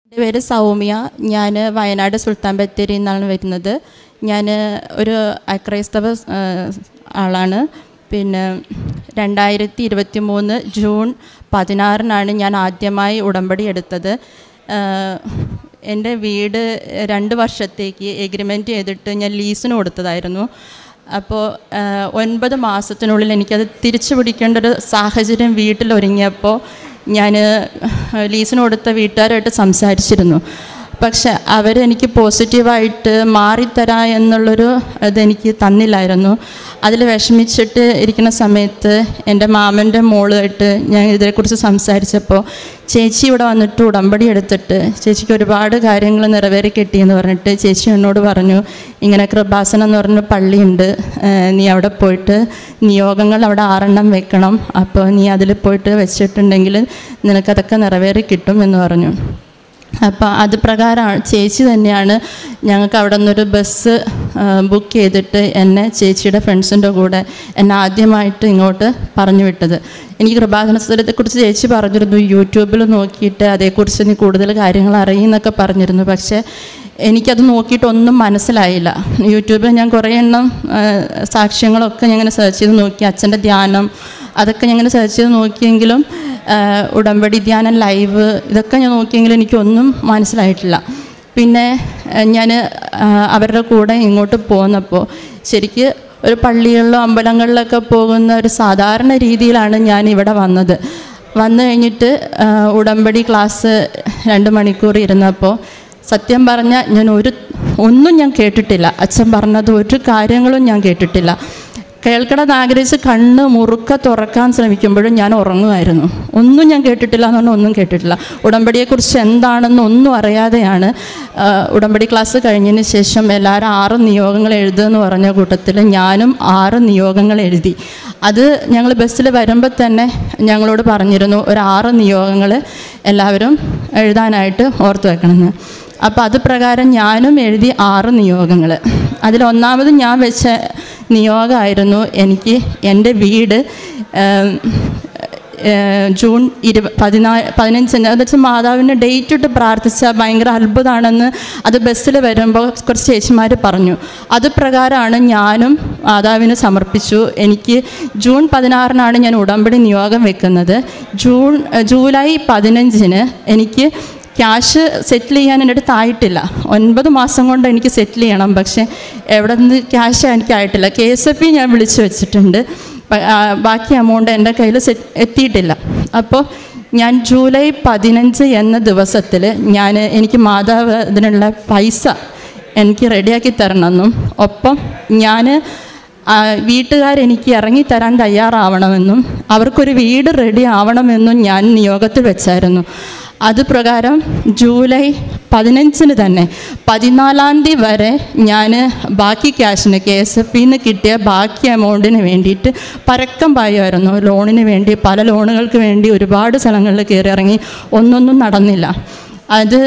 എൻ്റെ പേര് സൗമ്യ ഞാൻ വയനാട് സുൽത്താൻ ബത്തേരിയിൽ നിന്നാണ് വരുന്നത് ഞാൻ ഒരു അക്രൈസ്തവ ആ, ആളാണ് പിന്നെ രണ്ടായിരത്തി ഇരുപത്തി മൂന്ന് ജൂൺ പതിനാറിനാണ് ഞാൻ ആദ്യമായി ഉടമ്പടി എടുത്തത് ആ, എൻ്റെ വീട് രണ്ട് വർഷത്തേക്ക് എഗ്രിമെൻറ്റ് ചെയ്തിട്ട് ഞാൻ ലീസിന് കൊടുത്തതായിരുന്നു അപ്പോൾ ഒൻപത് മാസത്തിനുള്ളിൽ എനിക്കത് തിരിച്ചു പിടിക്കേണ്ട ഒരു സാഹചര്യം വീട്ടിലൊരുങ്ങിയപ്പോൾ ഞാൻ ലീസിന് കൊടുത്ത വീട്ടുകാരായിട്ട് സംസാരിച്ചിരുന്നു പക്ഷെ അവരെനിക്ക് പോസിറ്റീവായിട്ട് മാറിത്തരാ എന്നുള്ളൊരു ഇതെനിക്ക് തന്നില്ലായിരുന്നു അതിൽ വിഷമിച്ചിട്ട് ഇരിക്കുന്ന സമയത്ത് എൻ്റെ മാമൻ്റെ മോളുമായിട്ട് ഞാൻ ഇതിനെക്കുറിച്ച് സംസാരിച്ചപ്പോൾ ചേച്ചി ഇവിടെ വന്നിട്ട് ഉടമ്പടി എടുത്തിട്ട് ചേച്ചിക്ക് ഒരുപാട് കാര്യങ്ങൾ നിറവേറി കിട്ടിയെന്ന് പറഞ്ഞിട്ട് ചേച്ചി എന്നോട് പറഞ്ഞു ഇങ്ങനെ കൃപാസനം എന്ന് പറഞ്ഞ പള്ളിയുണ്ട് ഏഹ് നീ അവിടെ പോയിട്ട് നിയോഗങ്ങൾ അവിടെ ആറെണ്ണം വെക്കണം അപ്പോൾ നീ അതിൽ പോയിട്ട് വെച്ചിട്ടുണ്ടെങ്കിൽ നിനക്കതൊക്കെ നിറവേറി കിട്ടും എന്ന് പറഞ്ഞു അപ്പോൾ അത് പ്രകാരമാണ് ചേച്ചി തന്നെയാണ് ഞങ്ങൾക്ക് അവിടെ നിന്നൊരു ബസ് ബുക്ക് ചെയ്തിട്ട് എന്നെ ചേച്ചിയുടെ ഫ്രണ്ട്സിൻ്റെ കൂടെ എന്നെ ആദ്യമായിട്ട് ഇങ്ങോട്ട് പറഞ്ഞു വിട്ടത് എനിക്ക് കൃപാസനസ്ഥലത്തെക്കുറിച്ച് ചേച്ചി പറഞ്ഞിരുന്നു യൂട്യൂബിൽ നോക്കിയിട്ട് അതേക്കുറിച്ച് നീ കൂടുതൽ കാര്യങ്ങൾ അറിയുന്നൊക്കെ പറഞ്ഞിരുന്നു പക്ഷേ എനിക്കത് നോക്കിയിട്ടൊന്നും മനസ്സിലായില്ല യൂട്യൂബിൽ ഞാൻ കുറേ എണ്ണം ആ, സാക്ഷ്യങ്ങളൊക്കെ ഞാൻ ഇങ്ങനെ സെർച്ച് ചെയ്ത് നോക്കി അച്ഛൻ്റെ ധ്യാനം അതൊക്കെ ഞാൻ ഇങ്ങനെ സെർച്ച് ചെയ്ത് നോക്കിയെങ്കിലും ആ, ഉടമ്പടി ധ്യാനം ലൈവ് ഇതൊക്കെ ഞാൻ നോക്കിയെങ്കിലും എനിക്കൊന്നും മനസ്സിലായിട്ടില്ല പിന്നെ ഞാൻ അവരുടെ കൂടെ ഇങ്ങോട്ട് പോന്നപ്പോൾ ശരിക്ക് ഒരു പള്ളികളിലോ അമ്പലങ്ങളിലൊക്കെ പോകുന്ന ഒരു സാധാരണ രീതിയിലാണ് ഞാൻ ഇവിടെ വന്നത് വന്നു കഴിഞ്ഞിട്ട് ആ, ഉടമ്പടി ക്ലാസ് രണ്ട് മണിക്കൂർ ഇരുന്നപ്പോൾ സത്യം പറഞ്ഞാൽ ഞാൻ ഒരു ഒന്നും ഞാൻ കേട്ടിട്ടില്ല അച്ഛൻ പറഞ്ഞത് ഒരു കാര്യങ്ങളും ഞാൻ കേട്ടിട്ടില്ല കേൾക്കണമെന്ന് ആഗ്രഹിച്ച് കണ്ണ് മുറുക്ക തുറക്കാൻ ശ്രമിക്കുമ്പോഴും ഞാൻ ഉറങ്ങുമായിരുന്നു ഒന്നും ഞാൻ കേട്ടിട്ടില്ല എന്ന് പറഞ്ഞാൽ ഒന്നും കേട്ടിട്ടില്ല ഉടമ്പടിയെക്കുറിച്ച് എന്താണെന്ന് ഒന്നും അറിയാതെയാണ് ആ, ഉടമ്പടി ക്ലാസ് കഴിഞ്ഞതിന് ശേഷം എല്ലാവരും ആറ് നിയോഗങ്ങൾ എഴുതുമെന്ന് പറഞ്ഞ കൂട്ടത്തിൽ ഞാനും ആറ് നിയോഗങ്ങൾ എഴുതി അത് ഞങ്ങൾ ബസ്സിൽ വരുമ്പോൾ തന്നെ ഞങ്ങളോട് പറഞ്ഞിരുന്നു ഒരു ആറ് നിയോഗങ്ങൾ എല്ലാവരും എഴുതാനായിട്ട് ഓർത്ത് വെക്കണമെന്ന് അപ്പോൾ അത് പ്രകാരം ഞാനും എഴുതി ആറ് നിയോഗങ്ങൾ അതിലൊന്നാമത് ഞാൻ വെച്ച നിയോഗമായിരുന്നു എനിക്ക് എൻ്റെ വീട് ഏം, ഏഹ്, ജൂൺ ഇരു പതിനാല് പതിനഞ്ചിന് എന്ന് വെച്ചാൽ മാതാവിൻ്റെ ഡേറ്റ് ഇട്ട് പ്രാർത്ഥിച്ചാൽ ഭയങ്കര അത്ഭുതമാണെന്ന് അത് ബസ്സിൽ വരുമ്പോൾ കുറച്ച് ചേച്ചിമാർ പറഞ്ഞു അത് പ്രകാരമാണ് ഞാനും മാതാവിന് സമർപ്പിച്ചു എനിക്ക് ജൂൺ പതിനാറിനാണ് ഞാൻ ഉടമ്പടി നിയോഗം വെക്കുന്നത് ജൂൺ ജൂലൈ പതിനഞ്ചിന് എനിക്ക് ക്യാഷ് സെറ്റിൽ ചെയ്യാൻ എൻ്റെ അടുത്ത് ആയിട്ടില്ല ഒൻപത് മാസം കൊണ്ട് എനിക്ക് സെറ്റിൽ ചെയ്യണം പക്ഷേ എവിടെ നിന്ന് ക്യാഷ് എനിക്ക് ആയിട്ടില്ല കെ എസ് എഫ് ഇ ഞാൻ വിളിച്ചു വെച്ചിട്ടുണ്ട് പ- ആ, ബാക്കി എമൗണ്ട് എൻ്റെ കയ്യിൽ സെറ്റ് എത്തിയിട്ടില്ല അപ്പോൾ ഞാൻ ജൂലൈ പതിനഞ്ച് എന്ന ദിവസത്തിൽ ഞാൻ എനിക്ക് മാതാവ് ഇതിനുള്ള പൈസ എനിക്ക് റെഡിയാക്കി തരണമെന്നും ഒപ്പം ഞാൻ വീട്ടുകാരെനിക്ക് ഇറങ്ങിത്തരാൻ തയ്യാറാവണമെന്നും അവർക്കൊരു വീട് റെഡി ആവണമെന്നും ഞാൻ നിയോഗത്തിൽ വെച്ചായിരുന്നു അത് പ്രകാരം ജൂലൈ പതിനഞ്ചിന് തന്നെ പതിനാലാം തീയതി വരെ ഞാൻ ബാക്കി ക്യാഷിന് കെ എസ് എഫ് ഇന്ന് കിട്ടിയ ബാക്കി എമൗണ്ടിന് വേണ്ടിയിട്ട് പരക്കം പായുമായിരുന്നു ലോണിന് വേണ്ടി പല ലോണുകൾക്ക് വേണ്ടി ഒരുപാട് സ്ഥലങ്ങളിൽ കയറി ഇറങ്ങി ഒന്നൊന്നും നടന്നില്ല അത്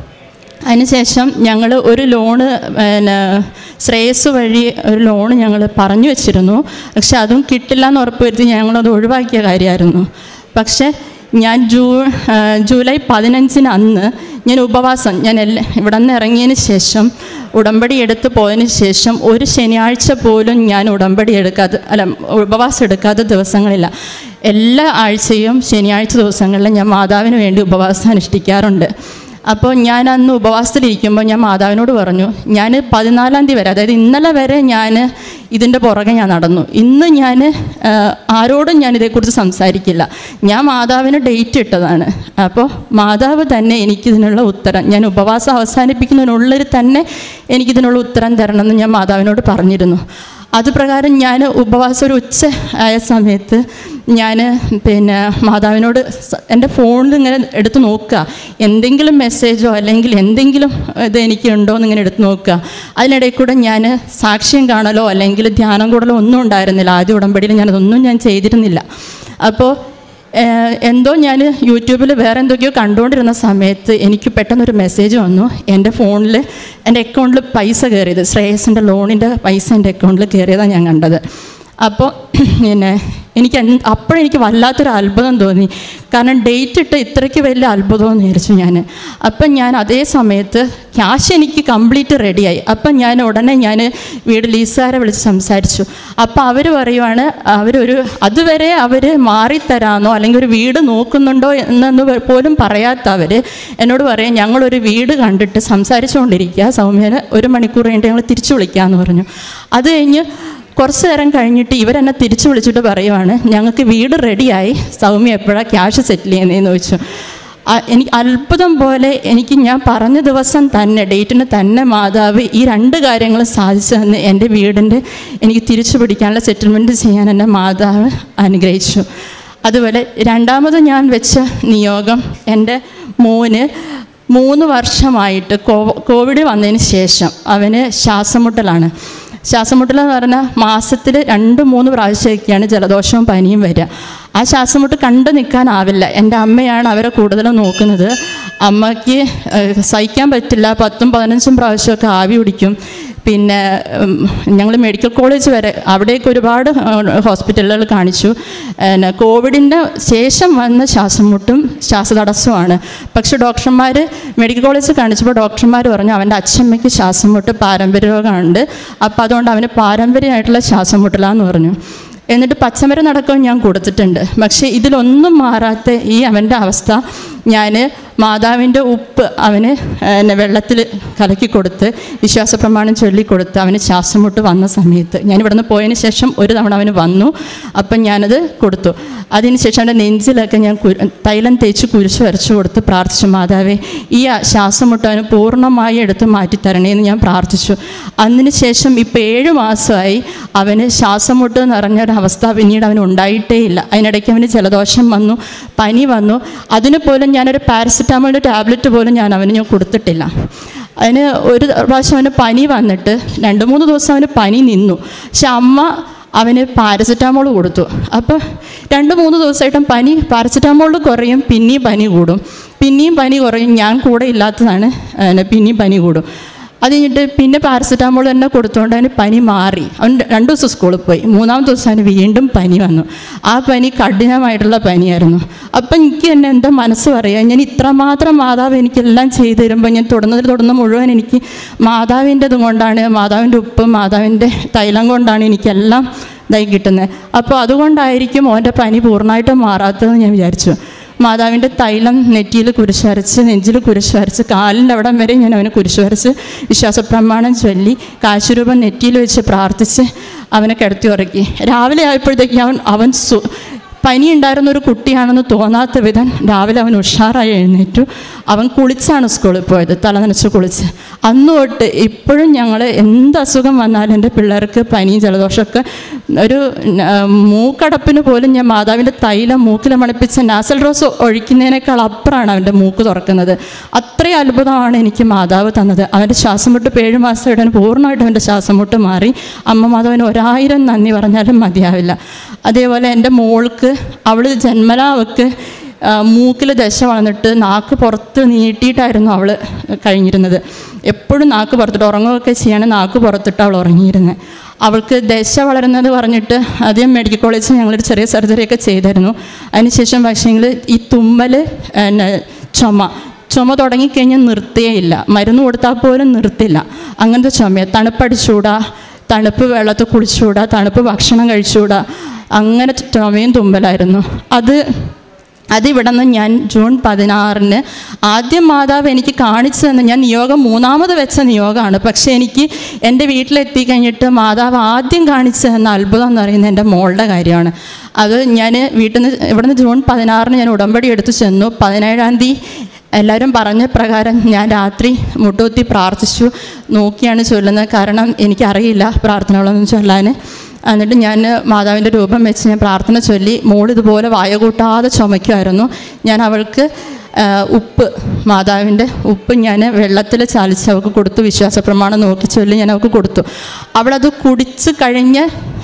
അതിനുശേഷം ഞങ്ങൾ ഒരു ലോണ് പിന്നെ ശ്രേയസ് വഴി ഒരു ലോണ് ഞങ്ങൾ പറഞ്ഞു വെച്ചിരുന്നു പക്ഷെ അതും കിട്ടില്ല എന്ന് ഉറപ്പ് വരുത്തി ഞങ്ങളത് ഒഴിവാക്കിയ കാര്യമായിരുന്നു പക്ഷേ ഞാൻ ജൂ ആ, ജൂലൈ പതിനഞ്ചിന് അന്ന് ഞാൻ ഉപവാസം ഞാൻ എല്ലാ ഇവിടെ നിന്ന് ഇറങ്ങിയതിന് ശേഷം ഉടമ്പടി എടുത്ത് പോയതിന് ശേഷം ഒരു ശനിയാഴ്ച പോലും ഞാൻ ഉടമ്പടി എടുക്കാതെ അല്ല ഉപവാസം എടുക്കാത്ത ദിവസങ്ങളില്ല എല്ലാ ആഴ്ചയും ശനിയാഴ്ച ദിവസങ്ങളിൽ ഞാൻ മാതാവിന് വേണ്ടി ഉപവാസം അനുഷ്ഠിക്കാറുണ്ട് അപ്പോൾ ഞാൻ അന്ന് ഉപവാസത്തിലിരിക്കുമ്പോൾ ഞാൻ മാതാവിനോട് പറഞ്ഞു ഞാൻ പതിനാലാം തീയതി വരെ അതായത് ഇന്നലെ വരെ ഞാൻ ഇതിൻ്റെ പുറകെ ഞാൻ നടന്നു ഇന്ന് ഞാൻ ആരോടും ഞാൻ ഇതേക്കുറിച്ച് സംസാരിക്കില്ല ഞാൻ മാതാവിന് ഡേറ്റ് ഇട്ടതാണ് അപ്പോൾ മാതാവ് തന്നെ എനിക്കിതിനുള്ള ഉത്തരം ഞാൻ ഉപവാസം അവസാനിപ്പിക്കുന്നതിനുള്ളിൽ തന്നെ എനിക്കിതിനുള്ള ഉത്തരം തരണമെന്ന് ഞാൻ മാതാവിനോട് പറഞ്ഞിരുന്നു അത് പ്രകാരം ഞാൻ ഉപവാസം ഒരു ഉച്ച ആയ സമയത്ത് ഞാൻ പിന്നെ മാതാവിനോട് സ- എൻ്റെ ഫോണിൽ ഇങ്ങനെ എടുത്ത് നോക്കുക എന്തെങ്കിലും മെസ്സേജോ അല്ലെങ്കിൽ എന്തെങ്കിലും ഇത് എനിക്കുണ്ടോ എന്ന് ഇങ്ങനെ എടുത്ത് നോക്കുക അതിനിടയിൽ കൂടെ ഞാൻ സാക്ഷ്യം കാണലോ അല്ലെങ്കിൽ ധ്യാനം കൂടലോ ഒന്നും ഉണ്ടായിരുന്നില്ല ആദ്യ ഉടമ്പടിയിൽ ഞാനതൊന്നും ഞാൻ ചെയ്തിരുന്നില്ല അപ്പോൾ ഏഹ് എന്തോ ഞാൻ യൂട്യൂബിൽ വേറെ എന്തൊക്കെയോ കണ്ടുകൊണ്ടിരുന്ന സമയത്ത് എനിക്ക് പെട്ടെന്നൊരു മെസ്സേജ് വന്നു എൻ്റെ ഫോണിൽ എൻ്റെ അക്കൗണ്ടിൽ പൈസ കയറിയത് ശ്രേയസിൻ്റെ ലോണിൻ്റെ പൈസ എൻ്റെ അക്കൗണ്ടിൽ കയറിയതാണ് ഞാൻ കണ്ടത് അപ്പോൾ പിന്നെ എനിക്ക് എന്ത് അപ്പോഴെനിക്ക് വല്ലാത്തൊരു അത്ഭുതം തോന്നി കാരണം ഡേറ്റ് ഇട്ട് ഇത്രയ്ക്ക് വലിയ അത്ഭുതമെന്ന് വിചാരിച്ചു ഞാൻ അപ്പം ഞാൻ അതേ സമയത്ത് ക്യാഷ് എനിക്ക് കംപ്ലീറ്റ് റെഡിയായി അപ്പം ഞാൻ ഉടനെ ഞാൻ വീട് ലീസുകാരെ വിളിച്ച് സംസാരിച്ചു അപ്പോൾ അവർ പറയുവാണ് അവരൊരു അതുവരെ അവർ മാറിത്തരാമെന്നോ അല്ലെങ്കിൽ ഒരു വീട് നോക്കുന്നുണ്ടോ എന്നൊന്ന് പോലും പറയാത്ത അവർ എന്നോട് പറയും ഞങ്ങളൊരു വീട് കണ്ടിട്ട് സംസാരിച്ചുകൊണ്ടിരിക്കുക സൗമ്യന് ഒരു മണിക്കൂർ കഴിഞ്ഞിട്ട് ഞങ്ങൾ തിരിച്ചു വിളിക്കാമെന്ന് പറഞ്ഞു അത് കഴിഞ്ഞ് കുറച്ച് നേരം കഴിഞ്ഞിട്ട് ഇവരെന്നെ തിരിച്ചു വിളിച്ചിട്ട് പറയുവാണ് ഞങ്ങൾക്ക് വീട് റെഡിയായി സൗമ്യ എപ്പോഴാണ് ക്യാഷ് സെറ്റിൽ ചെയ്യുന്നതെന്ന് ചോദിച്ചു ആ, എനിക്ക് അത്ഭുതം പോലെ എനിക്ക് ഞാൻ പറഞ്ഞ ദിവസം തന്നെ ഡേറ്റിന് തന്നെ മാതാവ് ഈ രണ്ട് കാര്യങ്ങൾ സാധിച്ചു തന്ന് എൻ്റെ വീടിൻ്റെ എനിക്ക് തിരിച്ചു പിടിക്കാനുള്ള സെറ്റിൽമെൻറ്റ് ചെയ്യാൻ എൻ്റെ മാതാവ് അനുഗ്രഹിച്ചു അതുപോലെ രണ്ടാമത് ഞാൻ വെച്ച നിയോഗം എൻ്റെ മോന് മൂന്ന് വർഷമായിട്ട് കോ- കോവിഡ് വന്നതിന് ശേഷം അവന് ശ്വാസമുട്ടലാണ് ശ്വാസമുട്ടൽ എന്ന് പറഞ്ഞാൽ മാസത്തിൽ രണ്ട് മൂന്ന് പ്രാവശ്യമൊക്കെയാണ് ജലദോഷവും പനിയും വരിക ആ ശ്വാസമുട്ട് കണ്ടു നിൽക്കാനാവില്ല എൻ്റെ അമ്മയാണ് അവരെ കൂടുതലും നോക്കുന്നത് അമ്മയ്ക്ക് ഏഹ്, സഹിക്കാൻ പറ്റില്ല പത്തും പതിനഞ്ചും പ്രാവശ്യമൊക്കെ ആവി പിടിക്കും പിന്നെ ഞങ്ങൾ മെഡിക്കൽ കോളേജ് വരെ അവിടേക്ക് ഒരുപാട് ഹോസ്പിറ്റലുകൾ കാണിച്ചു പിന്നെ കോവിഡിൻ്റെ ശേഷം വന്ന ശ്വാസം മുട്ടും ശ്വാസതടസ്സമാണ് പക്ഷേ ഡോക്ടർമാർ മെഡിക്കൽ കോളേജ് കാണിച്ചപ്പോൾ ഡോക്ടർമാർ പറഞ്ഞു അവൻ്റെ അച്ഛമ്മയ്ക്ക് ശ്വാസം മുട്ട് പാരമ്പര്യ രോഗമുണ്ട് അപ്പോൾ അതുകൊണ്ട് അവന് പാരമ്പര്യമായിട്ടുള്ള ശ്വാസം മുട്ടലാന്ന് പറഞ്ഞു എന്നിട്ട് പച്ചമരം നടക്കം ഞാൻ കൊടുത്തിട്ടുണ്ട് പക്ഷേ ഇതിലൊന്നും മാറാത്ത ഈ അവൻ്റെ അവസ്ഥ ഞാൻ മാതാവിൻ്റെ ഉപ്പ് അവന് എന്നെ വെള്ളത്തിൽ കലക്കി കൊടുത്ത് വിശ്വാസ പ്രമാണം ചൊല്ലിക്കൊടുത്ത് അവന് ശ്വാസം മുട്ട് വന്ന സമയത്ത് ഞാൻ ഇവിടുന്ന് പോയതിന് ശേഷം ഒരു തവണ അവന് വന്നു അപ്പം ഞാനത് കൊടുത്തു അതിനുശേഷം അവൻ്റെ നെഞ്ചിലൊക്കെ ഞാൻ കു- തൈലം തേച്ച് കുരിശ് വരച്ചു കൊടുത്ത് പ്രാർത്ഥിച്ചു മാതാവേ ഈ ആ ശ്വാസം മുട്ട് അവന് പൂർണ്ണമായി എടുത്ത് മാറ്റിത്തരണേ എന്ന് ഞാൻ പ്രാർത്ഥിച്ചു അതിന് ശേഷം ഇപ്പോൾ ഏഴ് മാസമായി അവന് ശ്വാസം മുട്ട് നിറഞ്ഞൊരവസ്ഥ പിന്നീട് അവന് ഉണ്ടായിട്ടേ ഇല്ല അതിനിടയ്ക്ക് അവന് ജലദോഷം വന്നു പനി വന്നു അതിന് പോലും ഞാനൊരു പാരസെറ്റാമോളിൻ്റെ ടാബ്ലറ്റ് പോലും ഞാൻ അവന് ഞാൻ കൊടുത്തിട്ടില്ല അതിന് ഒരു പ്രാവശ്യം അവന് പനി വന്നിട്ട് രണ്ട് മൂന്ന് ദിവസം അവന് പനി നിന്നു പക്ഷെ അമ്മ അവന് പാരസെറ്റാമോൾ കൊടുത്തു അപ്പോൾ രണ്ട് മൂന്ന് ദിവസമായിട്ടും പനി പാരസെറ്റാമോൾ കുറയും പിന്നെയും പനി കൂടും പിന്നെയും പനി കുറയും ഞാൻ കൂടെ ഇല്ലാത്തതാണ് പിന്നെ പിന്നെയും പനി കൂടും അത് കഴിഞ്ഞിട്ട് പിന്നെ പാരസെറ്റാമോൾ തന്നെ കൊടുത്തുകൊണ്ട് അവന് പനി മാറി അവൻ രണ്ട് ദിവസം സ്കൂളിൽ പോയി മൂന്നാമത്തെ ദിവസം അവന് വീണ്ടും പനി വന്നു ആ പനി കഠിനമായിട്ടുള്ള പനിയായിരുന്നു അപ്പം എനിക്ക് തന്നെ എൻ്റെ മനസ്സ് പറയാം ഞാൻ ഇത്രമാത്രം മാതാവ് എനിക്കെല്ലാം ചെയ്തു തരുമ്പോൾ ഞാൻ തുടർന്നതിൽ തുടർന്ന് മുഴുവൻ എനിക്ക് മാതാവിൻ്റെത് കൊണ്ടാണ് മാതാവിൻ്റെ ഉപ്പ് മാതാവിൻ്റെ തൈലം കൊണ്ടാണ് എനിക്കെല്ലാം ഇതായി കിട്ടുന്നത് അപ്പോൾ അതുകൊണ്ടായിരിക്കും ഓൻ്റെ പനി പൂർണ്ണമായിട്ടും മാറാത്തതെന്ന് ഞാൻ വിചാരിച്ചു മാതാവിൻ്റെ തൈലം നെറ്റിയിൽ കുരിശ് വരച്ച് നെഞ്ചിൽ കുരിശ് വരച്ച് കാലിൻ്റെ അവിടം വരെ ഞാൻ അവനെ കുരിശ് വരച്ച് വിശ്വാസപ്രമാണം ചൊല്ലി കാശുരൂപം നെറ്റിയിൽ വെച്ച് പ്രാർത്ഥിച്ച് അവനെ കിടത്തി ഉറക്കി രാവിലെ ആയപ്പോഴത്തേക്ക് അവൻ അവൻ സു പനി ഉണ്ടായിരുന്ന ഒരു കുട്ടിയാണെന്ന് തോന്നാത്ത വിധം രാവിലെ അവൻ ഉഷാറായി എഴുന്നേറ്റു അവൻ കുളിച്ചാണ് സ്കൂളിൽ പോയത് തല നനച്ച് കുളിച്ച് അന്ന് തൊട്ട് ഇപ്പോഴും ഞങ്ങൾ എന്ത് അസുഖം വന്നാലും എൻ്റെ പിള്ളേർക്ക് പനിയും ജലദോഷമൊക്കെ ഒരു ആ, മൂക്കടപ്പിന് പോലും ഞാൻ മാതാവിൻ്റെ തൈലം മൂക്കിൽ മണിപ്പിച്ച് നാസൽ റോസ് ഒഴിക്കുന്നതിനേക്കാൾ അപ്പുറമാണ് അവൻ്റെ മൂക്ക് തുറക്കുന്നത് അത്രയും അത്ഭുതമാണ് എനിക്ക് മാതാവ് തന്നത് അവൻ്റെ ശ്വാസം മുട്ട് ഇപ്പോൾ ഏഴ് മാസം ഇടാൻ പൂർണ്ണമായിട്ടും അവൻ്റെ ശ്വാസം മുട്ട് മാറി അമ്മ മാതാവിന് ഒരായിരം നന്ദി പറഞ്ഞാലും മതിയാവില്ല അതേപോലെ എൻ്റെ മോൾക്ക് അവൾ ജന്മലാ അവൾക്ക് മൂക്കിൽ ദശ വളർന്നിട്ട് നാക്ക് പുറത്ത് നീട്ടിയിട്ടായിരുന്നു അവൾ കഴിഞ്ഞിരുന്നത് എപ്പോഴും നാക്ക് പുറത്തിട്ട് ഉറങ്ങുകയൊക്കെ ചെയ്യാണ് നാക്ക് പുറത്തിട്ട് അവൾ ഉറങ്ങിയിരുന്നത് അവൾക്ക് ദശ വളരുന്നത് പറഞ്ഞിട്ട് ആദ്യം മെഡിക്കൽ കോളേജിൽ ഞങ്ങളൊരു ചെറിയ സർജറിയൊക്കെ ചെയ്തായിരുന്നു അതിനുശേഷം പക്ഷേങ്കിൽ ഈ തുമ്മൽ പിന്നെ ചുമ ചുമ തുടങ്ങിക്കഴിഞ്ഞാൽ നിർത്തേയില്ല മരുന്ന് കൊടുത്താൽ പോലും നിർത്തില്ല അങ്ങനത്തെ ചുമ തണുപ്പടിച്ചൂടാ തണുപ്പ് വെള്ളത്തിൽ കുളിച്ചുകൂടാ തണുപ്പ് ഭക്ഷണം കഴിച്ചുകൂടാ അങ്ങനെ ചുമയും തുമ്പലായിരുന്നു അത് അതിവിടെ നിന്ന് ഞാൻ ജൂൺ പതിനാറിന് ആദ്യം മാതാവ് എനിക്ക് കാണിച്ചു തന്നെ ഞാൻ നിയോഗം മൂന്നാമത് വെച്ച നിയോഗമാണ് പക്ഷേ എനിക്ക് എൻ്റെ വീട്ടിലെത്തി കഴിഞ്ഞിട്ട് മാതാവ് ആദ്യം കാണിച്ചു തന്ന അത്ഭുതം എന്ന് പറയുന്നത് എൻ്റെ മോളുടെ കാര്യമാണ് അത് ഞാൻ വീട്ടിൽ നിന്ന് ഇവിടുന്ന് ജൂൺ പതിനാറിന് ഞാൻ ഉടമ്പടി എടുത്തു ചെന്നു പതിനേഴാം തീയതി എല്ലാവരും പറഞ്ഞ പ്രകാരം ഞാൻ രാത്രി മുട്ടുകുത്തി പ്രാർത്ഥിച്ചു നോക്കിയാണ് ചൊല്ലുന്നത് കാരണം എനിക്കറിയില്ല പ്രാർത്ഥനകളൊന്നും ചൊല്ലാൻ എന്നിട്ട് ഞാൻ മാതാവിൻ്റെ രൂപം വെച്ച് ഞാൻ പ്രാർത്ഥന ചൊല്ലി മോൾ ഇതുപോലെ വായ കൂട്ടാതെ ചുമയ്ക്കുമായിരുന്നു ഞാൻ അവൾക്ക് ആ, ഉപ്പ് മാതാവിൻ്റെ ഉപ്പ് ഞാൻ വെള്ളത്തിൽ ചാലിച്ച് അവൾക്ക് കൊടുത്തു വിശ്വാസ പ്രമാണം നോക്കി ചൊല്ലി ഞാൻ അവൾക്ക് കൊടുത്തു അവളത് കുടിച്ച് കഴിഞ്ഞ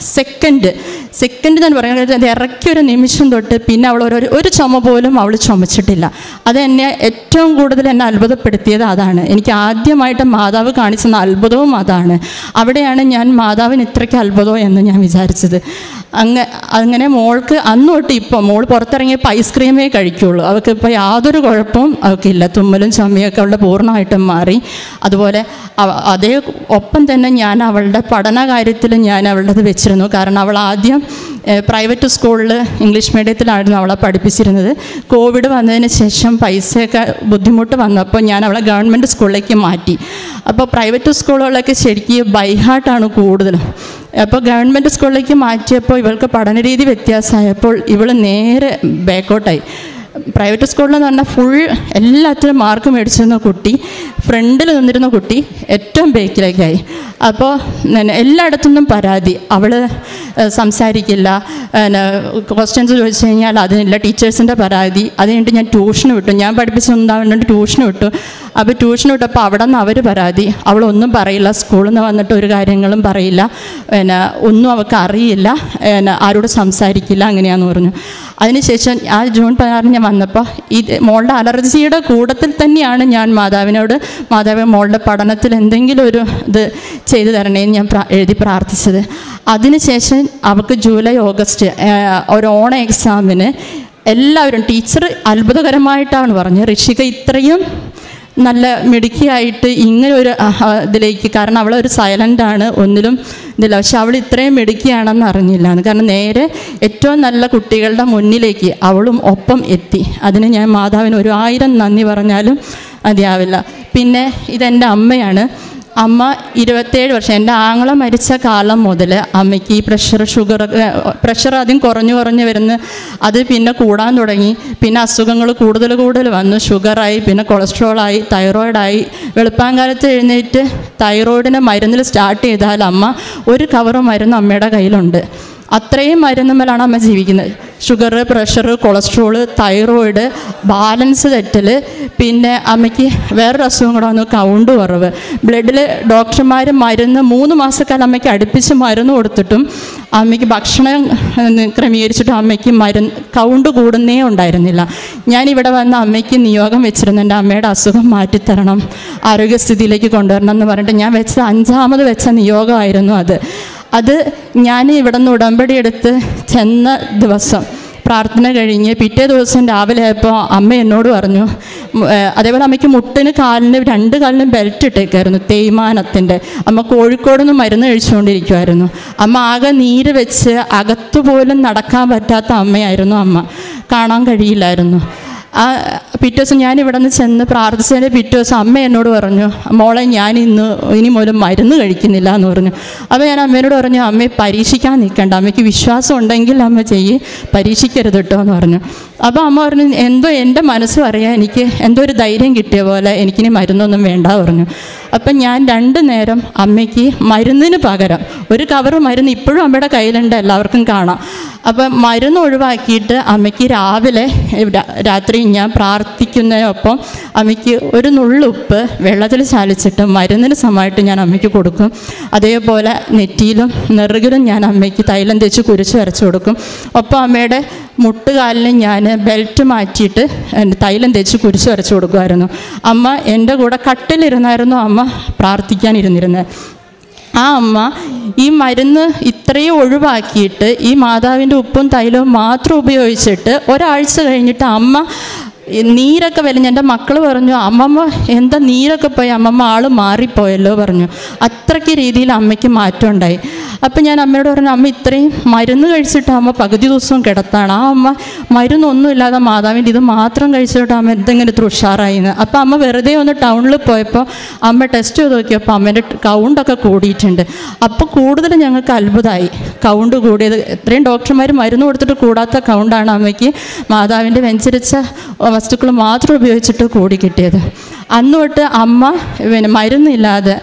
സെക്കൻഡ് സെക്കൻഡ് എന്ന് പറയുന്നത് അത് ഇറക്കിയ ഒരു നിമിഷം തൊട്ട് പിന്നെ അവൾ ഒരു ഒരു ചുമ പോലും അവൾ ചുമച്ചിട്ടില്ല അത് എന്നെ ഏറ്റവും കൂടുതൽ എന്നെ അത്ഭുതപ്പെടുത്തിയത് അതാണ് എനിക്ക് ആദ്യമായിട്ട് മാതാവ് കാണിച്ചെന്ന അത്ഭുതവും അതാണ് അവിടെയാണ് ഞാൻ മാതാവിന് ഇത്രയ്ക്ക് അത്ഭുതം എന്ന് ഞാൻ വിചാരിച്ചത് അങ്ങ അങ്ങനെ മോൾക്ക് അന്ന് തൊട്ട് ഇപ്പോൾ മോൾ പുറത്തിറങ്ങിയപ്പോൾ ഐസ്ക്രീമേ കഴിക്കുള്ളൂ അവൾക്ക് ഇപ്പോൾ യാതൊരു കുഴപ്പവും അവൾക്കില്ല തുമ്മലും ചുമയൊക്കെ അവളുടെ പൂർണ്ണമായിട്ടും മാറി അതുപോലെ അവ- അതേ ഒപ്പം തന്നെ ഞാൻ അവളുടെ പഠന കാര്യത്തിൽ ഞാൻ അവളുടെ വെച്ചിരുന്നു കാരണം അവൾ ആദ്യം പ്രൈവറ്റ് സ്കൂളിൽ ഇംഗ്ലീഷ് മീഡിയത്തിലായിരുന്നു അവളെ പഠിപ്പിച്ചിരുന്നത് കോവിഡ് വന്നതിന് ശേഷം പൈസയൊക്കെ ബുദ്ധിമുട്ട് വന്നപ്പോൾ ഞാൻ അവളെ ഗവൺമെൻറ് സ്കൂളിലേക്ക് മാറ്റി അപ്പോൾ പ്രൈവറ്റ് സ്കൂളുകളിലൊക്കെ ശരിക്കും ബൈഹാർട്ടാണ് കൂടുതലും അപ്പോൾ ഗവൺമെൻറ് സ്കൂളിലേക്ക് മാറ്റിയപ്പോൾ ഇവൾക്ക് പഠനരീതി വ്യത്യാസമായപ്പോൾ ഇവൾ നേരെ ബാക്കോട്ടായി പ്രൈവറ്റ് സ്കൂളിൽ എന്ന് പറഞ്ഞാൽ ഫുൾ എല്ലാത്തിനും മാർക്ക് മേടിച്ചിരുന്ന കുട്ടി ഫ്രണ്ടിൽ നിന്നിരുന്ന കുട്ടി ഏറ്റവും ബേക്കിലേക്കായി അപ്പോൾ പിന്നെ എല്ലായിടത്തുനിന്നും പരാതി അവൾ സംസാരിക്കില്ല ക്വസ്റ്റ്യൻസ് ചോദിച്ചു കഴിഞ്ഞാൽ അതിനില്ല ടീച്ചേഴ്സിൻ്റെ പരാതി അത് കഴിഞ്ഞിട്ട് ഞാൻ ട്യൂഷന് വിട്ടു ഞാൻ പഠിപ്പിച്ചൊന്നാവേണ്ടി ട്യൂഷന് വിട്ടു അപ്പോൾ ട്യൂഷൻ വിട്ടപ്പോൾ അവിടെ നിന്ന് അവർ പരാതി അവളൊന്നും പറയില്ല സ്കൂളിൽ നിന്ന് വന്നിട്ട് ഒരു കാര്യങ്ങളും പറയില്ല പിന്നെ ഒന്നും അവൾക്ക് അറിയില്ല പിന്നെ ആരോട് സംസാരിക്കില്ല അങ്ങനെയാന്ന് പറഞ്ഞു അതിനുശേഷം ആ ജൂൺ പതിനാറിന് ഞാൻ വന്നപ്പോൾ ഇത് മോളുടെ അലർജിയുടെ കൂട്ടത്തിൽ തന്നെയാണ് ഞാൻ മാതാവിനോട് മാതാവ് മോളുടെ പഠനത്തിൽ എന്തെങ്കിലും ഒരു ഇത് ചെയ്തു തരണേന്ന് ഞാൻ പ്രാ- എഴുതി പ്രാർത്ഥിച്ചത് അതിനുശേഷം അവൾക്ക് ജൂലൈ ഓഗസ്റ്റ് ആ, ഒരു ഓണ എക്സാമിന് എല്ലാവരും ടീച്ചർ അത്ഭുതകരമായിട്ടാണ് പറഞ്ഞത് ഋഷിക ഇത്രയും നല്ല മിടുക്കിയായിട്ട് ഇങ്ങനെ ഒരു അഹ, ഇതിലേക്ക് കാരണം അവളൊരു സൈലൻ്റ് ആണ് ഒന്നിലും ഇതില്ല പക്ഷെ അവൾ ഇത്രയും മിടുക്കിയാണെന്ന് അറിഞ്ഞില്ല കാരണം നേരെ ഏറ്റവും നല്ല കുട്ടികളുടെ മുന്നിലേക്ക് അവളും ഒപ്പം എത്തി അതിന് ഞാൻ മാതാവിന് ഒരു ആയിരം നന്ദി പറഞ്ഞാലും മതിയാവില്ല പിന്നെ ഇതെൻ്റെ അമ്മയാണ് അമ്മ ഇരുപത്തേഴ് വർഷം എൻ്റെ ആങ്ങളെ മരിച്ച കാലം മുതൽ അമ്മയ്ക്ക് ഈ പ്രഷർ ഷുഗർ പ്രഷർ ആദ്യം കുറഞ്ഞു കുറഞ്ഞു വരുന്ന അത് പിന്നെ കൂടാൻ തുടങ്ങി പിന്നെ അസുഖങ്ങൾ കൂടുതൽ കൂടുതൽ വന്നു ഷുഗറായി പിന്നെ കൊളസ്ട്രോളായി തൈറോയിഡായി വെളുപ്പാങ്കാലത്ത് എഴുന്നേറ്റ് തൈറോയിഡിന് മരുന്നിൽ സ്റ്റാർട്ട് ചെയ്താൽ അമ്മ ഒരു കവറ് മരുന്ന് അമ്മയുടെ കയ്യിലുണ്ട് അത്രയും മരുന്നുമ്മലാണ് അമ്മ ജീവിക്കുന്നത് sugar pressure cholesterol thyroid balance തെറ്റൽ പിന്നെ അമ്മയ്ക്ക് വേറൊരു അസുഖം കൂടെ വന്നു കൗണ്ട് കുറവ് ബ്ലഡിൽ ഡോക്ടർമാർ മരുന്ന് മൂന്ന് മാസക്കാലം അമ്മയ്ക്ക് അടുപ്പിച്ച് മരുന്ന് കൊടുത്തിട്ടും അമ്മയ്ക്ക് ഭക്ഷണം ഏഹ്, ക്രമീകരിച്ചിട്ടും അമ്മയ്ക്ക് മരുന്ന് കൗണ്ട് കൂടുന്നേ ഉണ്ടായിരുന്നില്ല ഞാനിവിടെ വന്ന് അമ്മയ്ക്ക് നിയോഗം വെച്ചിരുന്നു എൻ്റെ അമ്മയുടെ അസുഖം മാറ്റിത്തരണം ആരോഗ്യസ്ഥിതിയിലേക്ക് കൊണ്ടുവരണം എന്ന് പറഞ്ഞിട്ട് ഞാൻ വെച്ചത് അഞ്ചാമത് വെച്ച നിയോഗമായിരുന്നു അത് അത് ഞാൻ ഇവിടെ നിന്ന് ഉടമ്പടി എടുത്ത് ചെന്ന ദിവസം പ്രാർത്ഥന കഴിഞ്ഞ് പിറ്റേ ദിവസം രാവിലെ ആയപ്പോൾ അമ്മ എന്നോട് പറഞ്ഞു ഉം, ഏഹ്, അതേപോലെ അമ്മയ്ക്ക് മുട്ടിന് കാലിന് രണ്ട് കാലിനും ബെൽറ്റ് ഇട്ടേക്കായിരുന്നു തേയ്മാനത്തിൻ്റെ അമ്മ കോഴിക്കോട് നിന്ന് മരുന്ന് കഴിച്ചുകൊണ്ടിരിക്കുമായിരുന്നു അമ്മ ആകെ നീര് വെച്ച് അകത്തുപോലും നടക്കാൻ പറ്റാത്ത അമ്മയായിരുന്നു അമ്മ കാണാൻ കഴിയില്ലായിരുന്നു ആ പിറ്റേ ദിവസം ഞാൻ ഇവിടെ നിന്ന് ചെന്ന് പ്രാർത്ഥിച്ചതിൻ്റെ പിറ്റേ ദിവസം അമ്മ എന്നോട് പറഞ്ഞു മോളെ ഞാൻ ഇന്ന് ഇനി മുതൽ മരുന്ന് കഴിക്കുന്നില്ല എന്ന് പറഞ്ഞു അപ്പോൾ ഞാൻ അമ്മേനോട് പറഞ്ഞു അമ്മയെ പരീക്ഷിക്കാൻ നിൽക്കണ്ട അമ്മയ്ക്ക് വിശ്വാസം ഉണ്ടെങ്കിൽ അമ്മ ചെയ്യ് പരീക്ഷിക്കരുത് കേട്ടോ എന്ന് പറഞ്ഞു അപ്പോൾ അമ്മ പറഞ്ഞു എന്തോ എൻ്റെ മനസ്സും അറിയാം എനിക്ക് എന്തോ ഒരു ധൈര്യം കിട്ടിയ പോലെ എനിക്കിനി മരുന്നൊന്നും വേണ്ട പറഞ്ഞു അപ്പം ഞാൻ രണ്ട് നേരം അമ്മയ്ക്ക് മരുന്നിന് പകരം ഒരു കവർ മരുന്ന് ഇപ്പോഴും അമ്മയുടെ കയ്യിലുണ്ട് എല്ലാവർക്കും കാണാം അപ്പം മരുന്ന് ഒഴിവാക്കിയിട്ട് അമ്മയ്ക്ക് രാവിലെ രാ- രാത്രി ഞാൻ പ്രാർത്ഥിക്കുന്നതിനൊപ്പം അമ്മയ്ക്ക് ഒരു നുള്ളുപ്പ് വെള്ളത്തിൽ ചാലിച്ചിട്ട് മരുന്നിന് സമയമായിട്ട് ഞാൻ അമ്മയ്ക്ക് കൊടുക്കും അതേപോലെ നെറ്റിയിലും നെറുകിലും ഞാൻ അമ്മയ്ക്ക് തൈലം തേച്ച് കുരിച്ച് വരച്ച് കൊടുക്കും ഒപ്പം അമ്മയുടെ മുട്ടുകാലിന് ഞാൻ ബെൽറ്റ് മാറ്റിയിട്ട് എൻ്റെ തൈലം തേച്ച് കുരിച്ച് വരച്ച് കൊടുക്കുമായിരുന്നു അമ്മ എൻ്റെ കൂടെ കട്ടിലിരുന്നായിരുന്നു അമ്മ പ്രാർത്ഥിക്കാനിരുന്നിരുന്നത് ആ അമ്മ ഈ മരുന്ന് ഇത്രയും ഒഴിവാക്കിയിട്ട് ഈ മാതാവിൻ്റെ ഉപ്പും തൈലവും മാത്രം ഉപയോഗിച്ചിട്ട് ഒരാഴ്ച കഴിഞ്ഞിട്ട് അമ്മ ഈ നീരൊക്കെ വലിഞ്ഞ് എൻ്റെ മക്കൾ പറഞ്ഞു അമ്മമ്മ എന്താ നീരൊക്കെ പോയി അമ്മമ്മ ആൾ മാറിപ്പോയല്ലോ പറഞ്ഞു അത്രയ്ക്ക് രീതിയിൽ അമ്മയ്ക്ക് മാറ്റം ഉണ്ടായി അപ്പം ഞാൻ അമ്മയോട് പറഞ്ഞു അമ്മ ഇത്രയും മരുന്ന് കഴിച്ചിട്ട് അമ്മ പകുതി ദിവസവും കിടത്താണ് ആ അമ്മ മരുന്നൊന്നുമില്ലാതെ മാതാവിൻ്റെ ഇത് മാത്രം കഴിച്ചിട്ട് അമ്മ എന്തെങ്കിലും ഇത്ര ഉഷാറായിന്ന് അപ്പം അമ്മ വെറുതെ ഒന്ന് ടൗണിൽ പോയപ്പോൾ അമ്മ ടെസ്റ്റ് ചെയ്ത് നോക്കിയപ്പോൾ അമ്മേൻ്റെ കൗണ്ടൊക്കെ കൂടിയിട്ടുണ്ട് അപ്പോൾ കൂടുതൽ ഞങ്ങൾക്ക് അത്ഭുതമായി കൗണ്ട് കൂടിയത് എത്രയും ഡോക്ടർമാർ മരുന്ന് കൊടുത്തിട്ട് കൂടാത്ത കൗണ്ടാണ് അമ്മയ്ക്ക് മാതാവിൻ്റെ വെഞ്ചരിച്ച വസ്തുക്കൾ മാത്രം ഉപയോഗിച്ചിട്ട് കൂടി കിട്ടിയത് അന്ന് തൊട്ട് അമ്മ പിന്നെ മരുന്നില്ലാതെ